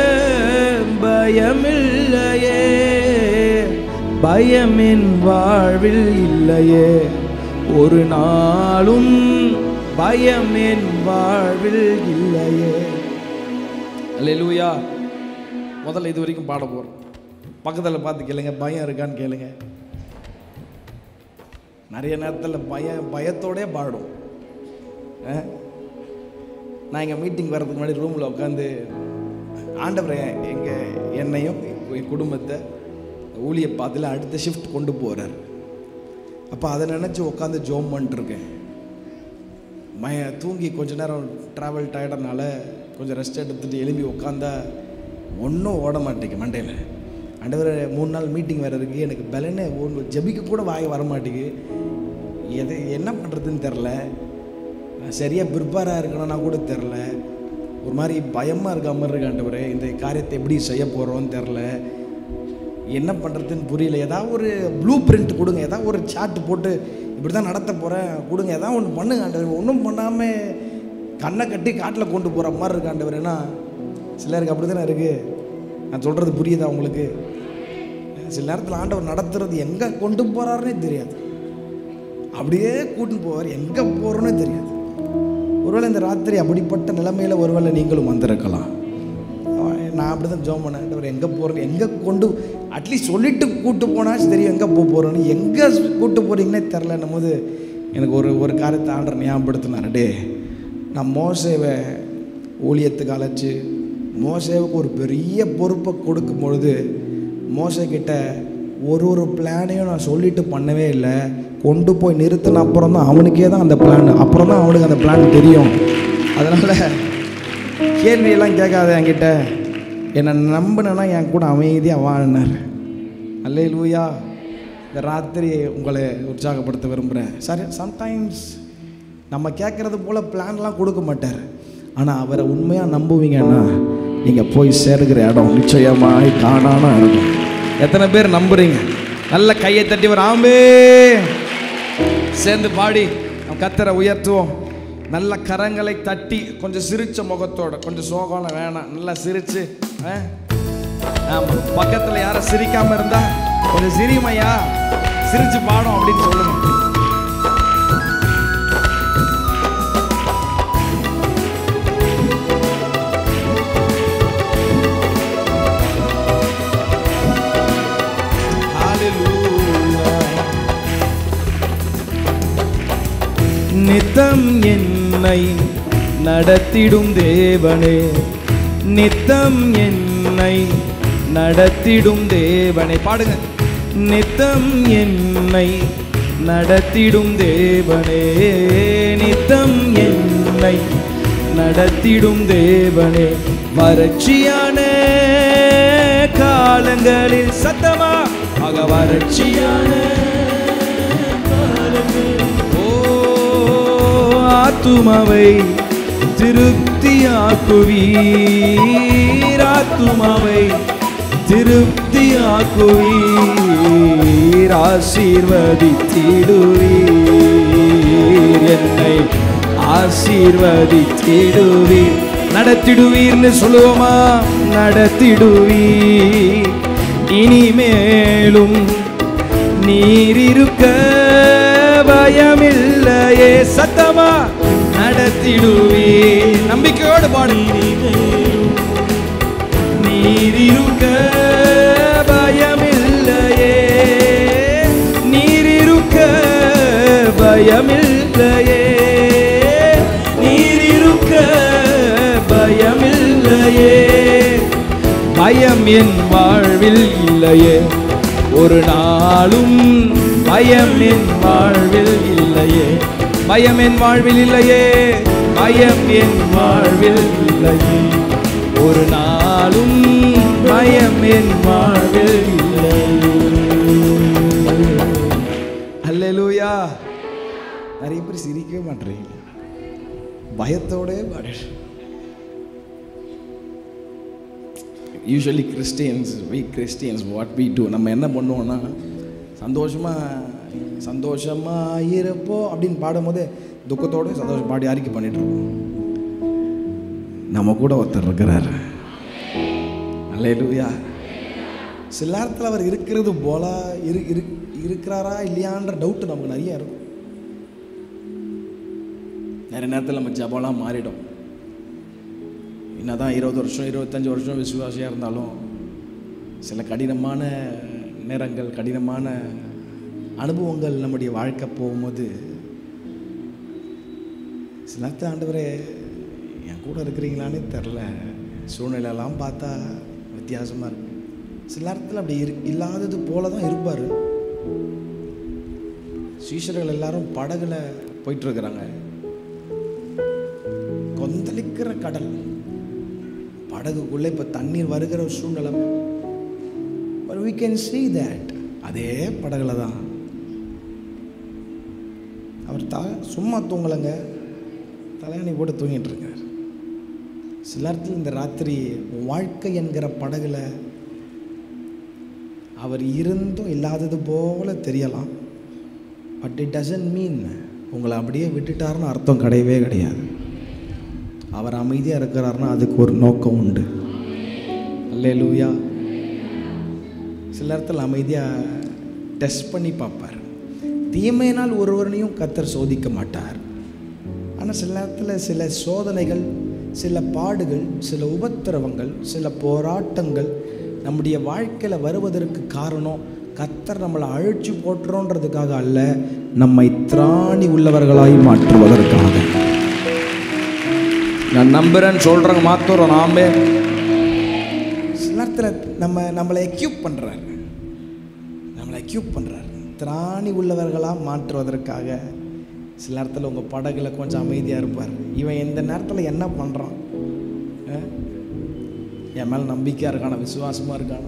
பயமில்லையே பயமின் வாழ்வில் இல்லையே ஒரு நாளும் பயமின் வாழ்வில் இல்லையே அல்லேலூயா முதல்ல இது வரைக்கும் பாட போகிறோம் பக்கத்தில் பார்த்து கேளுங்க பயம் இருக்கான்னு கேளுங்க நிறைய நேரத்தில் பயம் பயத்தோடே பாடும் ஆ? நான் எங்கள் மீட்டிங் வர்றதுக்கு முன்னாடி ரூமில் உட்காந்து ஆண்டவரை எங்கள் என்னையும் என் குடும்பத்தை ஊழிய பாத்தில் அடுத்த ஷிஃப்ட் கொண்டு போகிறார் அப்போ அதை நினச்சி உட்காந்து ஜோம் பண்ணிட்டுருக்கேன் மய தூங்கி கொஞ்ச நேரம் ட்ராவல் டயர்டனால கொஞ்சம் ரெஸ்ட் எடுத்துட்டு எழும்பி உட்காந்தா ஒன்றும் ஓட மாட்டேங்க மண்டையில் ஆண்டவர் மூணு நாள் மீட்டிங் வேறு இருக்குது எனக்கு பலனே ஒன்று ஜெபிக்க கூட வாய் வர மாட்டேங்குது எது என்ன பண்ணுறதுன்னு தெரில நான் சரியாக ப்ரிப்பேராக இருக்கணும்னா கூட தெரில ஒரு மாதிரி பயமாக இருக்க மாதிரி இருக்கு ஆண்டவரே இந்த காரியத்தை எப்படி செய்ய போகிறோன்னு தெரில என்ன பண்ணுறதுன்னு புரியல ஏதாவது ஒரு ப்ளூ பிரிண்ட் கொடுங்க ஏதாவது ஒரு சார்ட் போட்டு இப்படி தான் நடத்த போகிறேன் கொடுங்க ஏதாவது ஒன்று பண்ணுங்க ஆண்டவர் ஒன்றும் பண்ணாமல் கண்ணை கட்டி காட்டில் கொண்டு போகிற மாதிரி இருக்கு ஆண்டவர் ஏன்னா சிலருக்கு அப்படி தானே இருக்குது நான் சொல்கிறது புரியுதா உங்களுக்கு சில நேரத்தில் ஆண்டவர் நடத்துறது எங்கே கொண்டு போகிறாருன்னே தெரியாது அப்படியே கூட்டின்னு போவார் எங்கே போகிறோன்னே தெரியாது ஒருவேளை இந்த ராத்திரி அப்படிப்பட்ட நிலைமையில் ஒருவேளை நீங்களும் வந்திருக்கலாம் நான் அப்படி தான் ஜோம் பண்ணேன் ஆண்டவர் எங்கே போகிறேன் எங்கே கொண்டு அட்லீஸ்ட் சொல்லிட்டு கூட்டு போனால் தெரியும் எங்கே போக போகிறோன்னு எங்கே கூட்டு போகிறீங்கன்னே தெரிலன்னும் போது எனக்கு ஒரு ஒரு காரியத்தை ஆண்டர் ஞாபகப்படுத்தினார் டே நான் மோசேவை ஊழியத்துக்கு அழைச்சி மோசேவுக்கு ஒரு பெரிய பொறுப்பை கொடுக்கும் பொழுது மோசே கிட்ட ஒரு ஒரு பிளானையும் நான் சொல்லிட்டு பண்ணவே இல்லை கொண்டு போய் நிறுத்தின அப்புறம் தான் அவனுக்கே தான் அந்த பிளான் அப்புறம் தான் அவனுக்கு அந்த பிளான் தெரியும் அதனால் கேள்வியெல்லாம் கேட்காத என்கிட்ட என்னை நம்பினா என் கூட அமைதியாக வாழ்னார் அல்லே லூயா இந்த ராத்திரி உங்களை உற்சாகப்படுத்த விரும்புகிறேன் சரி சம்டைம்ஸ் நம்ம கேட்குறது போல் பிளான்லாம் கொடுக்க மாட்டார் ஆனால் அவரை உண்மையாக நம்புவீங்கன்னா நீங்கள் போய் சேருகிற இடம் நிச்சயமாய் காணாம இருக்கும் எத்தனை பேர் நம்புறீங்க நல்ல கையை தட்டி வர ஆமே சேர்ந்து பாடி நம்ம கத்தரை உயர்த்துவோம் நல்ல கரங்களை தட்டி கொஞ்சம் சிரிச்ச முகத்தோட கொஞ்சம் சோகம் வேணாம் நல்லா சிரிச்சு ஆ? ஆமா பக்கத்துல யாரும் சிரிக்காம இருந்தா கொஞ்சம் சிரிமையா சிரிச்சு பாடும் அப்படின்னு சொல்லுங்க நித்தம் என்னை நடத்திடும் தேவனே நித்தம் என்னை நடத்திடும் தேவனே பாடுங்க நித்தம் என்னை நடத்திடும் தேவனே நித்தம் என்னை நடத்திடும் தேவனே வறட்சியான காலங்களில் சத்தமா ஆக வறட்சியான ஓ ஆத்துமாவை திருப்தியாக்குவீர் ஆத்துமாவை திருப்தியாக்குவீர் ஆசீர்வதித்திடுவீர் என்னை ஆசீர்வதித்திடுவீர் நடத்திடுவீர்னு சொல்லுவோமா நடத்திடுவீர் இனிமேலும் நீர் இருக்க பயமில்லையே சத்தமா நடத்திடுவே நம்பிக்கையோடு பாடு நீர் இருக்க பயமில்லையே நீர் இருக்க பயமில்லையே நீர் இருக்க பயமில்லையே பயம் என் வாழ்வில் இல்லையே ஒரு நாளும் பயம் என் வாழ்வில் இல்லையே பயம் என் வாழ்வில் இல்லையே பயம் என் வாழ்வில் இல்லையே ஒரு நாளும் பயம் என் வாழ்வில் இல்லை அல்லேலூயா நிறைய பேர் சிரிக்கவே மாட்டேறீங்க பயத்தோடே பாடு usually Christians we Christians what we do நம்ம என்ன பண்ணுவோம்னா சந்தோஷமாக சந்தோஷமாக இருப்போ அப்படின்னு பாடும்போது துக்கத்தோடு சந்தோஷம் பாடி அறிக்கை பண்ணிட்டு இருப்போம் நம்ம கூட ஒருத்தர் இருக்கிறார் அல்லேலூயா சில நேரத்தில் அவர் இருக்கிறது போல இரு இரு இருக்கிறாரா இல்லையான்ற டவுட் நமக்கு நிறைய இருக்கும் நிறைய நேரத்தில் நம்ம ஜபம்லாம் மாறிடும் என்னதான் இருபது வருஷம் இருபத்தஞ்சி வருஷம் விசுவாசியாக இருந்தாலும் சில கடினமான நேரங்கள் கடினமான அனுபவங்கள் நம்முடைய வாழ்க்கை போகும்போது சில நேரத்தில் ஆண்டவரே என் கூட இருக்கிறீங்களானே தெரில சூழ்நிலையெல்லாம் பார்த்தா வித்தியாசமாக இருக்கு சில நேரத்தில் அப்படி இரு இல்லாதது போல தான் இருப்பார் சீஷர்கள் எல்லாரும் படகுல போயிட்டு இருக்கிறாங்க கொந்தளிக்கிற கடல் படகுக்குள்ளே இப்போ தண்ணீர் வருகிற ஒரு சூழ்நிலை but we can see that அதே படகுல தான் அவர் த சும்மா தூங்கலைங்க தலையணை போட்டு தூங்கிட்டு இருக்கார் சில நேரத்தில் இந்த ராத்திரி வாழ்க்கை என்கிற படகுல அவர் இருந்தும் இல்லாதது போல தெரியலாம் பட் இட் டசன்ட் மீன் உங்களை அப்படியே விட்டுட்டாருன்னு அர்த்தம் கிடையவே கிடையாது அவர் அமைதியாக இருக்கிறாருன்னா அதுக்கு ஒரு நோக்கம் உண்டு அல்லே லூயா சில நேரத்தில் அமைதியாக டெஸ்ட் பண்ணி பார்ப்பார் தீமையினால் ஒருவரையும் கத்தர் சோதிக்க மாட்டார் ஆனால் சில நேரத்தில் சில சோதனைகள் சில பாடுகள் சில உபத்திரவங்கள் சில போராட்டங்கள் நம்முடைய வாழ்க்கையில் வருவதற்கு காரணம் கத்தர் நம்மளை அழிச்சு போட்டுறோன்றதுக்காக அல்ல நம்மை திராணி உள்ளவர்களாய் மாற்றுவதற்காக நான் நம்புறேன்னு சொல்கிறவங்க மாத்துறோம் நாமே சில நேரத்தில் நம்ம நம்மளை எக்யூப் பண்ணுறாரு நம்மளை எக்யூப் பண்ணுறாரு திராணி உள்ளவர்களாக மாற்றுவதற்காக சில நேரத்தில் உங்கள் படகுல கொஞ்சம் அமைதியாக இருப்பார் இவன் எந்த நேரத்தில் என்ன பண்ணுறான் என் மேலே நம்பிக்கையாக இருக்கான விசுவாசமாக இருக்கான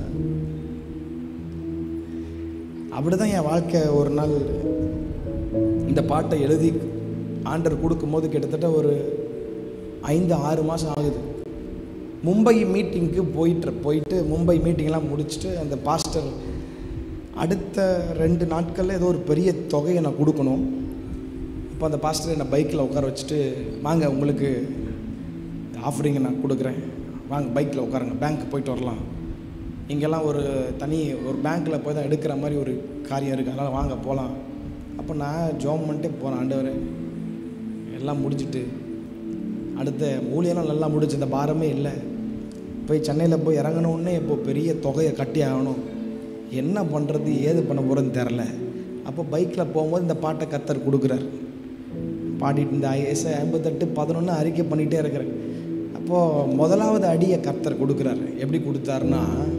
அப்படி தான் என் வாழ்க்கை ஒரு நாள் இந்த பாட்டை எழுதி ஆண்டர் கொடுக்கும்போது கிட்டத்தட்ட ஒரு ஐந்து ஆறு மாதம் ஆகுது மும்பை மீட்டிங்க்கு போயிட்டு போயிட்டு மும்பை மீட்டிங்லாம் முடிச்சுட்டு அந்த பாஸ்டர் அடுத்த ரெண்டு நாட்களில் ஏதோ ஒரு பெரிய தொகையை நான் கொடுக்கணும் இப்போ அந்த பாஸ்டர் என்னை பைக்கில் உட்கார வச்சுட்டு வாங்க உங்களுக்கு ஆஃபரிங்கை நான் கொடுக்குறேன் வாங்க பைக்கில் உட்காருங்க பேங்க் போயிட்டு வரலாம் இங்கெல்லாம் ஒரு தனி ஒரு பேங்க்கில் போய் தான் எடுக்கிற மாதிரி ஒரு காரியம் இருக்குது அதனால் வாங்க போகலாம் அப்போ நான் ஜோம் பண்ணிட்டே போகிறேன் ஆண்டவரே எல்லாம் முடிஞ்சிட்டு அடுத்த ஊழியெல்லாம் நல்லா முடிச்சு இந்த பாரமே இல்லை போய் சென்னையில் போய் இறங்கினோடனே இப்போ பெரிய தொகையை கட்டி ஆகணும் என்ன பண்ணுறது ஏது பண்ண போகிறதுன்னு தெரில அப்போ பைக்கில் போகும்போது இந்த பாட்டை கத்தர் கொடுக்குறார் பாடிட்டு இந்த ஐஎஸ்ஐ ஐம்பத்தெட்டு பதினொன்று அறிக்கை பண்ணிகிட்டே இருக்கிறேன் அப்போது முதலாவது அடியை கர்த்தர் கொடுக்குறார் எப்படி கொடுத்தாருன்னா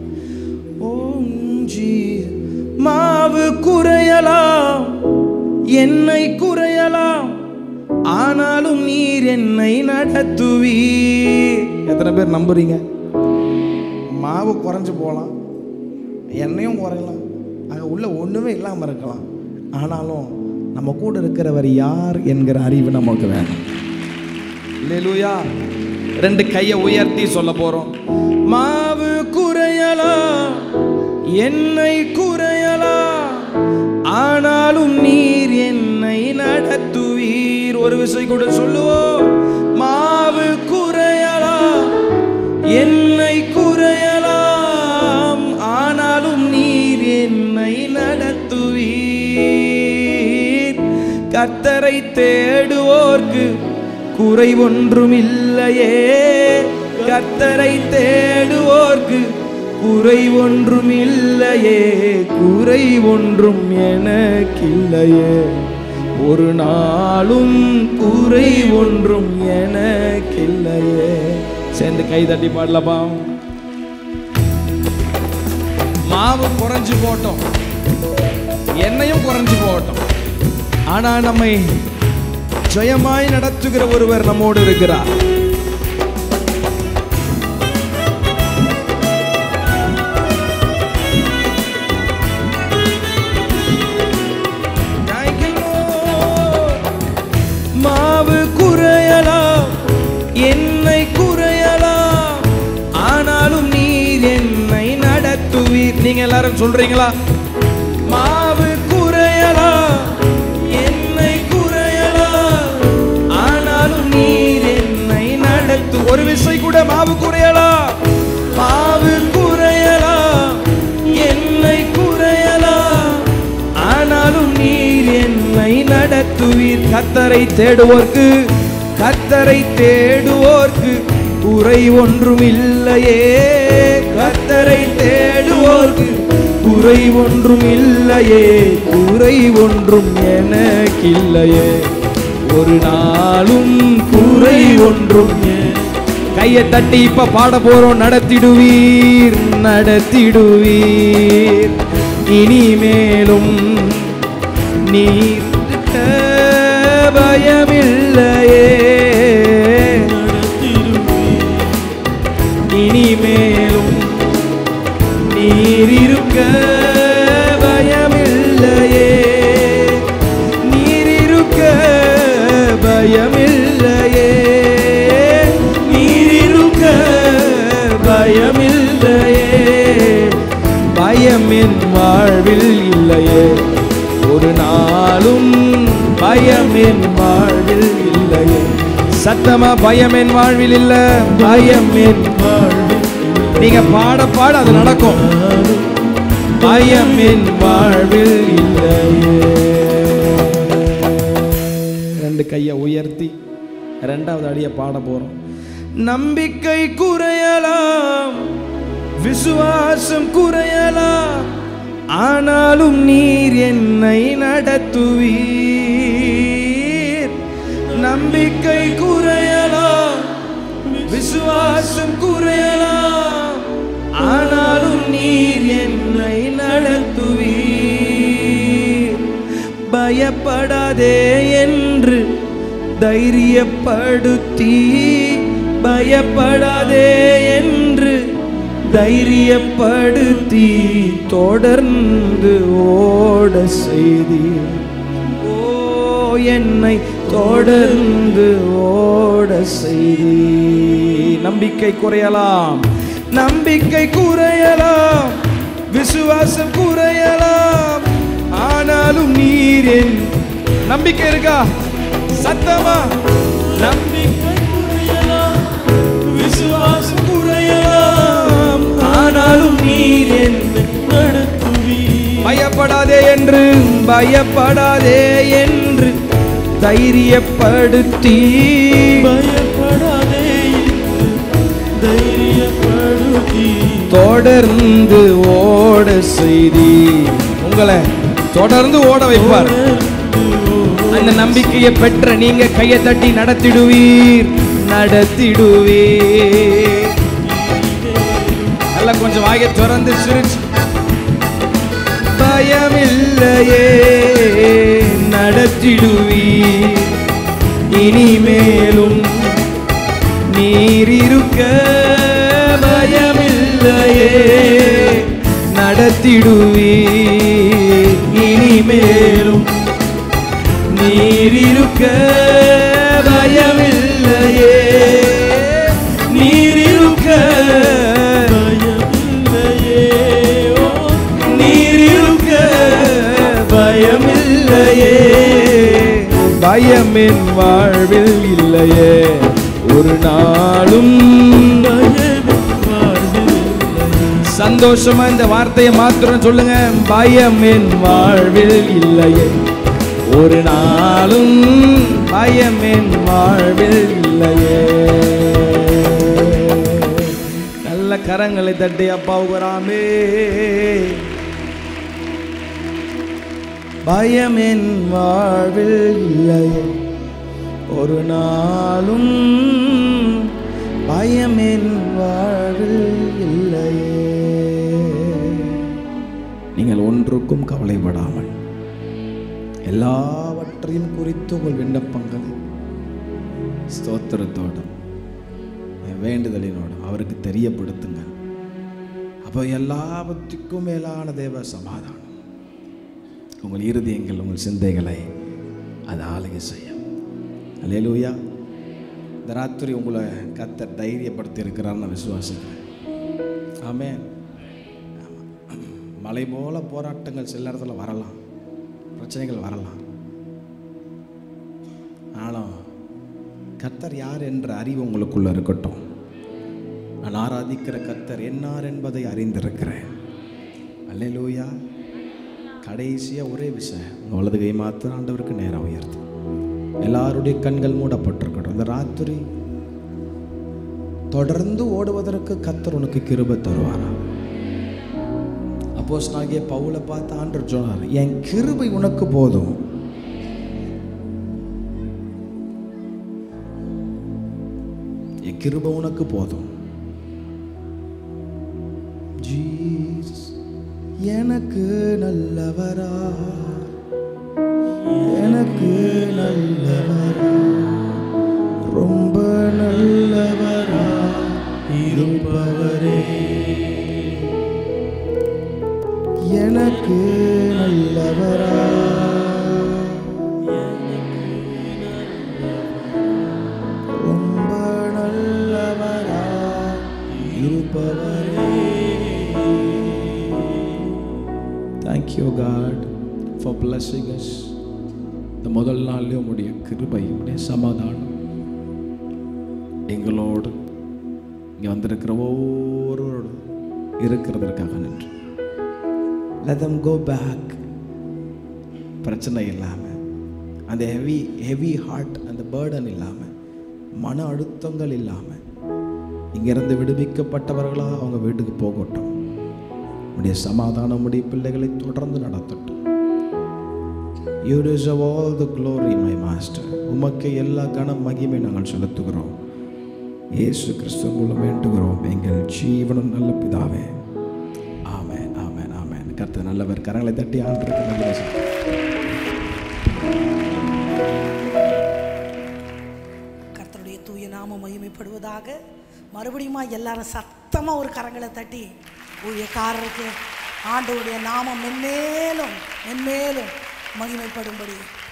ஓஞ்சி மாவு குறையலாம் என்னை குறையலாம் ஆனாலும் நீர் என்னை நடத்துவீர் எத்தனை பேர் நம்புறீங்க மாவு குறைஞ்சு போகலாம் எண்ணெயும் குறையலாம் அங்கே உள்ள ஒன்றுமே இல்லாமல் இருக்கலாம் ஆனாலும் நம்ம கூட இருக்கிறவர் யார் என்கிற அறிவு நமக்கு வேணும் அல்லேலூயா ரெண்டு கையை உயர்த்தி சொல்ல போறோம் மாவு குறையலாம் எண்ணெய் குறையலாம் ஆனாலும் நீர் என்னை நடத்துவீர் ஒரு விஷயம் கூட சொல்லுவோம் மாவு குறையலாம் என்னை குறையலாம் ஆனாலும் நீர் என்னை நடத்துவீர் கர்த்தரை தேடுவோர்க்கு குறை ஒன்றும் இல்லையே கர்த்தரை தேடுவோர்க்கு குறை ஒன்றும் இல்லையே குறை ஒன்றும் எனக்கில்லையே ஒரு நாளும் குறை ஒன்றும் எனக்கில்லையே சேர்ந்து கை தட்டி பாடலப்பா மாவு குறைஞ்சு போட்டோம் எண்ணெயும் குறைஞ்சு போகட்டும் ஆனா நம்மை ஜெயமாய் நடத்துகிற ஒருவர் நம்மோடு இருக்கிறார் Thank you, Lord. மாவு குறையலாம் என்னை குறையலாம் ஆனாலும் நீர் என்னை நடத்துவீர் நீங்க எல்லாரும் சொல்றீங்களா மாவு குறையலாம் என்னை குறையலாம் ஆனாலும் நீர் என்னை நடத்து ஒரு விசை கூட மாவு குறையலாம் மாவு குறையலாம் என்னை குறையலாம் ஆனாலும் நீர் என்னை நடத்துவீர் கத்தரை தேடுவோர்க்கு கத்தரை தேடுவோர்க்கு குறை ஒன்றும் இல்லையே கத்தரை தேடுவோர்க்கு குறை ஒன்றும் இல்லையே குறை ஒன்றும் எனக்கில்லையே ஒரு நாளும் குறை ஒன்றும் எ- கையை தட்டி இப்ப பாட போறோம் நடத்திடுவீர் நடத்திடுவீர் இனிமேலும் நீர் இருக்க பயமில்லையே இனிமேலும் நீர் இருக்க பயமில்லையே நீர் இருக்க பயமில்லையே நீர் இருக்க பயமில்லையே பயம் என் வாழ்வில் இல்லையே ஒரு நாளும் பயம் என் வாழ்வில் இல்லையே சத்தமா பயம் என் வாழ்வில் இல்ல பயம் என் வாழ்வில் நீங்க பாட பாட அது நடக்கும் பயம் என் வாழ்வில் இல்லையே ரெண்டு கையை உயர்த்தி ரெண்டாவது அடியை பாட போறோம் நம்பிக்கை குறையலாம் விசுவாசம் குறையலாம் ஆனாலும் நீர் என்னை நடத்துவீர் நம்பிக்கை குறையலாம் விசுவாசம் குறையலாம் ஆனாலும் நீர் என்னை நடத்துவீர் பயப்படாதே என்று தைரியப்படுத்தி பயப்படாதே என்று தைரியப்படுத்தி தொடர்ந்து ஓட செய்தீர் ஓ என்னை தொடர்ந்து ஓட செய்தி நம்பிக்கை குறையலாம் நம்பிக்கை குறையலாம் விசுவாசம் குறையலாம் ஆனாலும் நீர் என் நம்பிக்கை இருக்கா சத்தமா நம்பிக்கை குறையலாம் விசுவாசம் குறையலாம் ஆனாலும் நீர் என் பயப்படாதே என்று பயப்படாதே என்று தைரியப்படுத்தி பயப்படாதே என்று தைரியப்படுத்தி தொடர்ந்து ஓட செய்தி உங்களை தொடர்ந்து ஓட வைப்பார் அந்த நம்பிக்கையை பெற்ற நீங்க கையை தட்டி நடத்திடுவீர் நடத்திடுவீர் நல்லா கொஞ்சம் வாயை திறந்து சிரிச்சு பயமில்லையே நடத்திடுவீர் இனிமேலும் நீர் இருக்க பயமில்லையே நடத்திடுவீர் இனிமேலும் நீர் இருக்க பயமில்லையே நீர் இருக்க பயமில்லையே ஓ நீர் இருக்க பயமில்லையே பயமின் வாழ்வில் இல்லையே ஒரு நாளும் சந்தோஷமா இந்த வார்த்தையை மாத்திரம் சொல்லுங்க பயம் என் வாழ்வில் இல்லையே ஒரு நாளும் பயம் என் வாழ்வில் இல்லையே நல்ல கரங்களை தட்டி அப்பாவுக்கு ராமே பயம் என் வாழ்வில் இல்லையே ஒரு நாளும் பயம் என் வாழ்வில் இல்லையே நீங்கள் ஒன்றுக்கும் கவலைப்படாமல் எல்லாவற்றையும் குறித்து உங்கள் விண்ணப்பங்களை ஸ்தோத்திரத்தோடும் என் வேண்டுதலினோடும் அவருக்கு தெரியப்படுத்துங்க அப்போ எல்லாவற்றுக்கும் மேலான தேவ சமாதானம் உங்கள் இருதயங்கள் உங்கள் சிந்தைகளை அது ஆளுகை செய்யும் அல்லேலூயா இந்த ராத்திரி உங்களை கத்த தைரியப்படுத்தி இருக்கிறார் நான் விசுவாசிக்கிறேன் ஆமென் மலை போல போராட்டங்கள் சில இடத்துல வரலாம் பிரச்சனைகள் வரலாம் ஆனால் கர்த்தர் யார் என்ற அறிவு உங்களுக்குள்ள இருக்கட்டும் நான் ஆராதிக்கிற கர்த்தர் என்னார் என்பதை அறிந்திருக்கிறேன் அல்லேலூயா கடைசியாக ஒரே விஷயம் உங்கள் வலது கை மாத்திர ஆண்டவருக்கு நேரம் உயர்த்து எல்லாருடைய கண்கள் மூடப்பட்டிருக்கட்டும் இந்த ராத்திரி தொடர்ந்து ஓடுவதற்கு கத்தர் உனக்கு கிருபை தருவாரா அப்போஸ் நாகிய பவுலை பார்த்து ஆண்டர் சொன்னார் என் கிருபை உனக்கு போதும் என் கிருபை உனக்கு போதும் ஜீசஸ் எனக்கு நல்லவரா எனக்கு நல்லவரா ரொம்ப நல்லவரா இருப்பவரே எனக்கு நல்லவரா ரொம்ப நல்லவரா இருப்பவரே Thank you, God, for blessing us. இந்த முதல் நாள்லேயே உங்களுடைய கிருபை உடைய சமாதானம் எங்களோடு இங்கே வந்திருக்கிற ஒவ்வொருவரோடு இருக்கிறதற்காக நன்றி let them go back பிரச்சனை இல்லாமல் அந்த ஹெவி ஹெவி ஹார்ட் அந்த பேர்டன் இல்லாமல் மன அழுத்தங்கள் இல்லாமல் இங்கிருந்து விடுவிக்கப்பட்டவர்களாக அவங்க வீட்டுக்கு போகட்டும் உடைய சமாதானம் உடைய பிள்ளைகளை தொடர்ந்து நடத்தட்டும் you deserve all the glory my master உமக்கு எல்லா கன மகிமை நாங்கள் செலுத்துகிறோம் இயேசு கிறிஸ்து மூலம் வேண்டுகிறோம் எங்கள் ஜீவனும் நல்ல பிதாவே ஆமென் ஆமென் ஆமென் கர்த்தர் நல்லவர் கரங்களை தட்டி ஆண்டுக்கு நன்றி சொல்லுங்கள். கர்த்தருடைய தூய நாமம் மகிமைப்படுவதாக மறுபடியுமா எல்லாரும் சத்தமா ஒரு கரங்களை தட்டி ஊழியக்காரருக்கு ஆண்டவருடைய நாமம் மென்மேலும் மென்மேலும் மகிமைப்படும்படி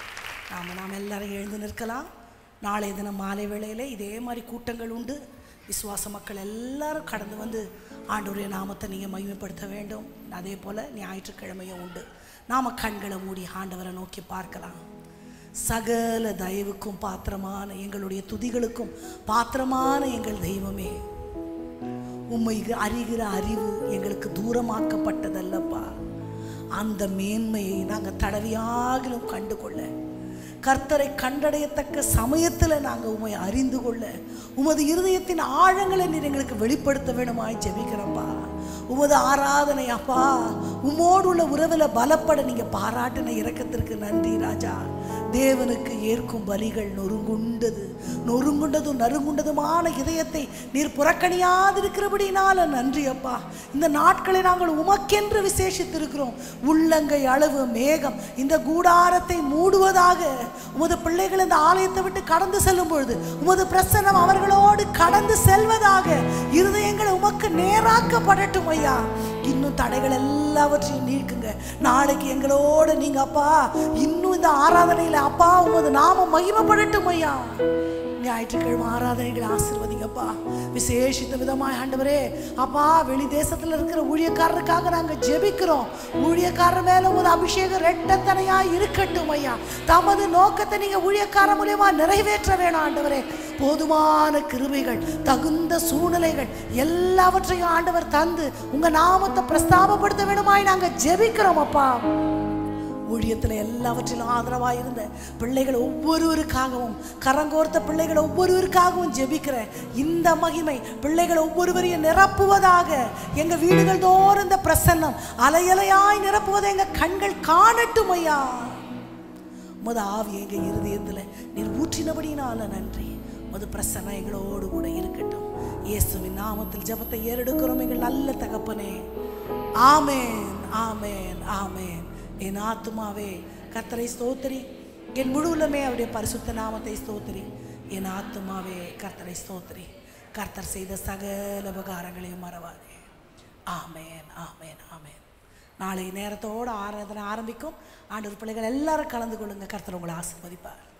நாம் நாம் எல்லாரும் எழுந்து நிற்கலாம் நாளைய தினம் மாலை வேளையில் இதே மாதிரி கூட்டங்கள் உண்டு விசுவாச மக்கள் எல்லாரும் கடந்து வந்து ஆண்டவருடைய நாமத்தை நீங்கள் மகிமைப்படுத்த வேண்டும் அதே போல் ஞாயிற்றுக்கிழமையும் உண்டு நாம் கண்களை மூடி ஆண்டவரை நோக்கி பார்க்கலாம் சகல தயவுக்கும் பாத்திரமான எங்களுடைய துதிகளுக்கும் பாத்திரமான எங்கள் தெய்வமே உம்மை அறிகிற அறிவு எங்களுக்கு தூரமாக்கப்பட்டதல்லப்பா அந்த மேன்மையை நாங்கள் தடவியாகிலும் கண்டு கொள்ள கர்த்தரை கண்டடையத்தக்க சமயத்தில் நாங்கள் உம்மை அறிந்து கொள்ள உமது இருதயத்தின் ஆழங்களை நீர் எங்களுக்கு வெளிப்படுத்த வேணுமாய் ஜெபிக்கிறப்பா உமது ஆராதனை அப்பா உம்மோடு உள்ள உறவில் பலப்பட நீங்கள் பாராட்டின இரக்கத்திற்கு நன்றி ராஜா தேவனுக்கு ஏற்கும் பலிகள் நொறுங்குண்டது நொறுங்குண்டதும் நறுங்குண்டதுமான இதயத்தை நீர் புறக்கணியாதிருக்கிறபடினால நன்றி அப்பா இந்த நாட்களை நாங்கள் உமக்கென்று விசேஷித்திருக்கிறோம் உள்ளங்கை அளவு மேகம் இந்த கூடாரத்தை மூடுவதாக உமது பிள்ளைகள் இந்த ஆலயத்தை விட்டு கடந்து செல்லும் பொழுது உமது பிரசன்னம் அவர்களோடு கடந்து செல்வதாக இருதயங்களை உமக்கு நேராக்கப்படட்டும் ஐயா இன்னும் தடைகள் எல்லாவற்றையும் நீக்குங்க நாளைக்கு எங்களோட நீங்க அப்பா இன்னும் இந்த ஆராதனையில அப்பா உமது நாம மகிமைப்படட்டும் ஐயா ஞாயிற்றுக்கிழமை ஆராதனைகளை ஆசிர்வதிங்கப்பா விசேஷித்த விதமாய் ஆண்டவரே அப்பா வெளி தேசத்துல இருக்கிற ஊழியக்காரருக்காக நாங்க ஜெபிக்கிறோம் ஊழியக்காரர் மேல ஒரு அபிஷேகம் ரெட்டத்தனையா இருக்கட்டும் ஐயா தமது நோக்கத்தை நீங்க ஊழியக்காரர் மூலியமா நிறைவேற்ற வேணும் ஆண்டவரே போதுமான கிருபைகள் தகுந்த சூழ்நிலைகள் எல்லாவற்றையும் ஆண்டவர் தந்து உங்க நாமத்தை பிரஸ்தாபப்படுத்த வேணுமாய் நாங்க ஜெபிக்கிறோம் அப்பா ஊழியத்தில் எல்லாவற்றிலும் ஆதரவாக இருந்த பிள்ளைகள் ஒவ்வொருவருக்காகவும் கரங்கோர்த்த பிள்ளைகள் ஒவ்வொருவருக்காகவும் ஜெபிக்கிறேன் இந்த மகிமை பிள்ளைகள் ஒவ்வொருவரையும் நிரப்புவதாக எங்க வீடுகள் தோறும் இந்த பிரசன்னம் அலையலையாய் நிரப்புவதை எங்க கண்கள் காணட்டும் ஐயா முத ஆவி எங்க இருதயத்தில் நீர் ஊற்றினபடினால நன்றி முது பிரசன்னம் எங்களோடு கூட இருக்கட்டும் இயேசுவின் நாமத்தில் ஜெபத்தை ஏறெடுக்கிறோம் எங்கள் நல்ல தகப்பனே ஆமேன் ஆமேன் ஆமேன் என் ஆத்துமாவே கர்த்தரை ஸ்தோத்திரி என் முழுவலுமே அவருடைய பரிசுத்த நாமத்தை ஸ்தோத்திரி என் ஆத்துமாவே கர்த்தரை ஸ்தோத்திரி கர்த்தர் செய்த சகல உபகாரங்களையும் மறவாதே ஆமேன் ஆமேன் ஆமேன் நாளை நேரத்தோடு ஆராதனை ஆரம்பிக்கும் ஆண்டவர் பிள்ளைகள் எல்லாரும் கலந்து கொள்ளுங்க கர்த்தர் உங்களை ஆசீர்வதிப்பார்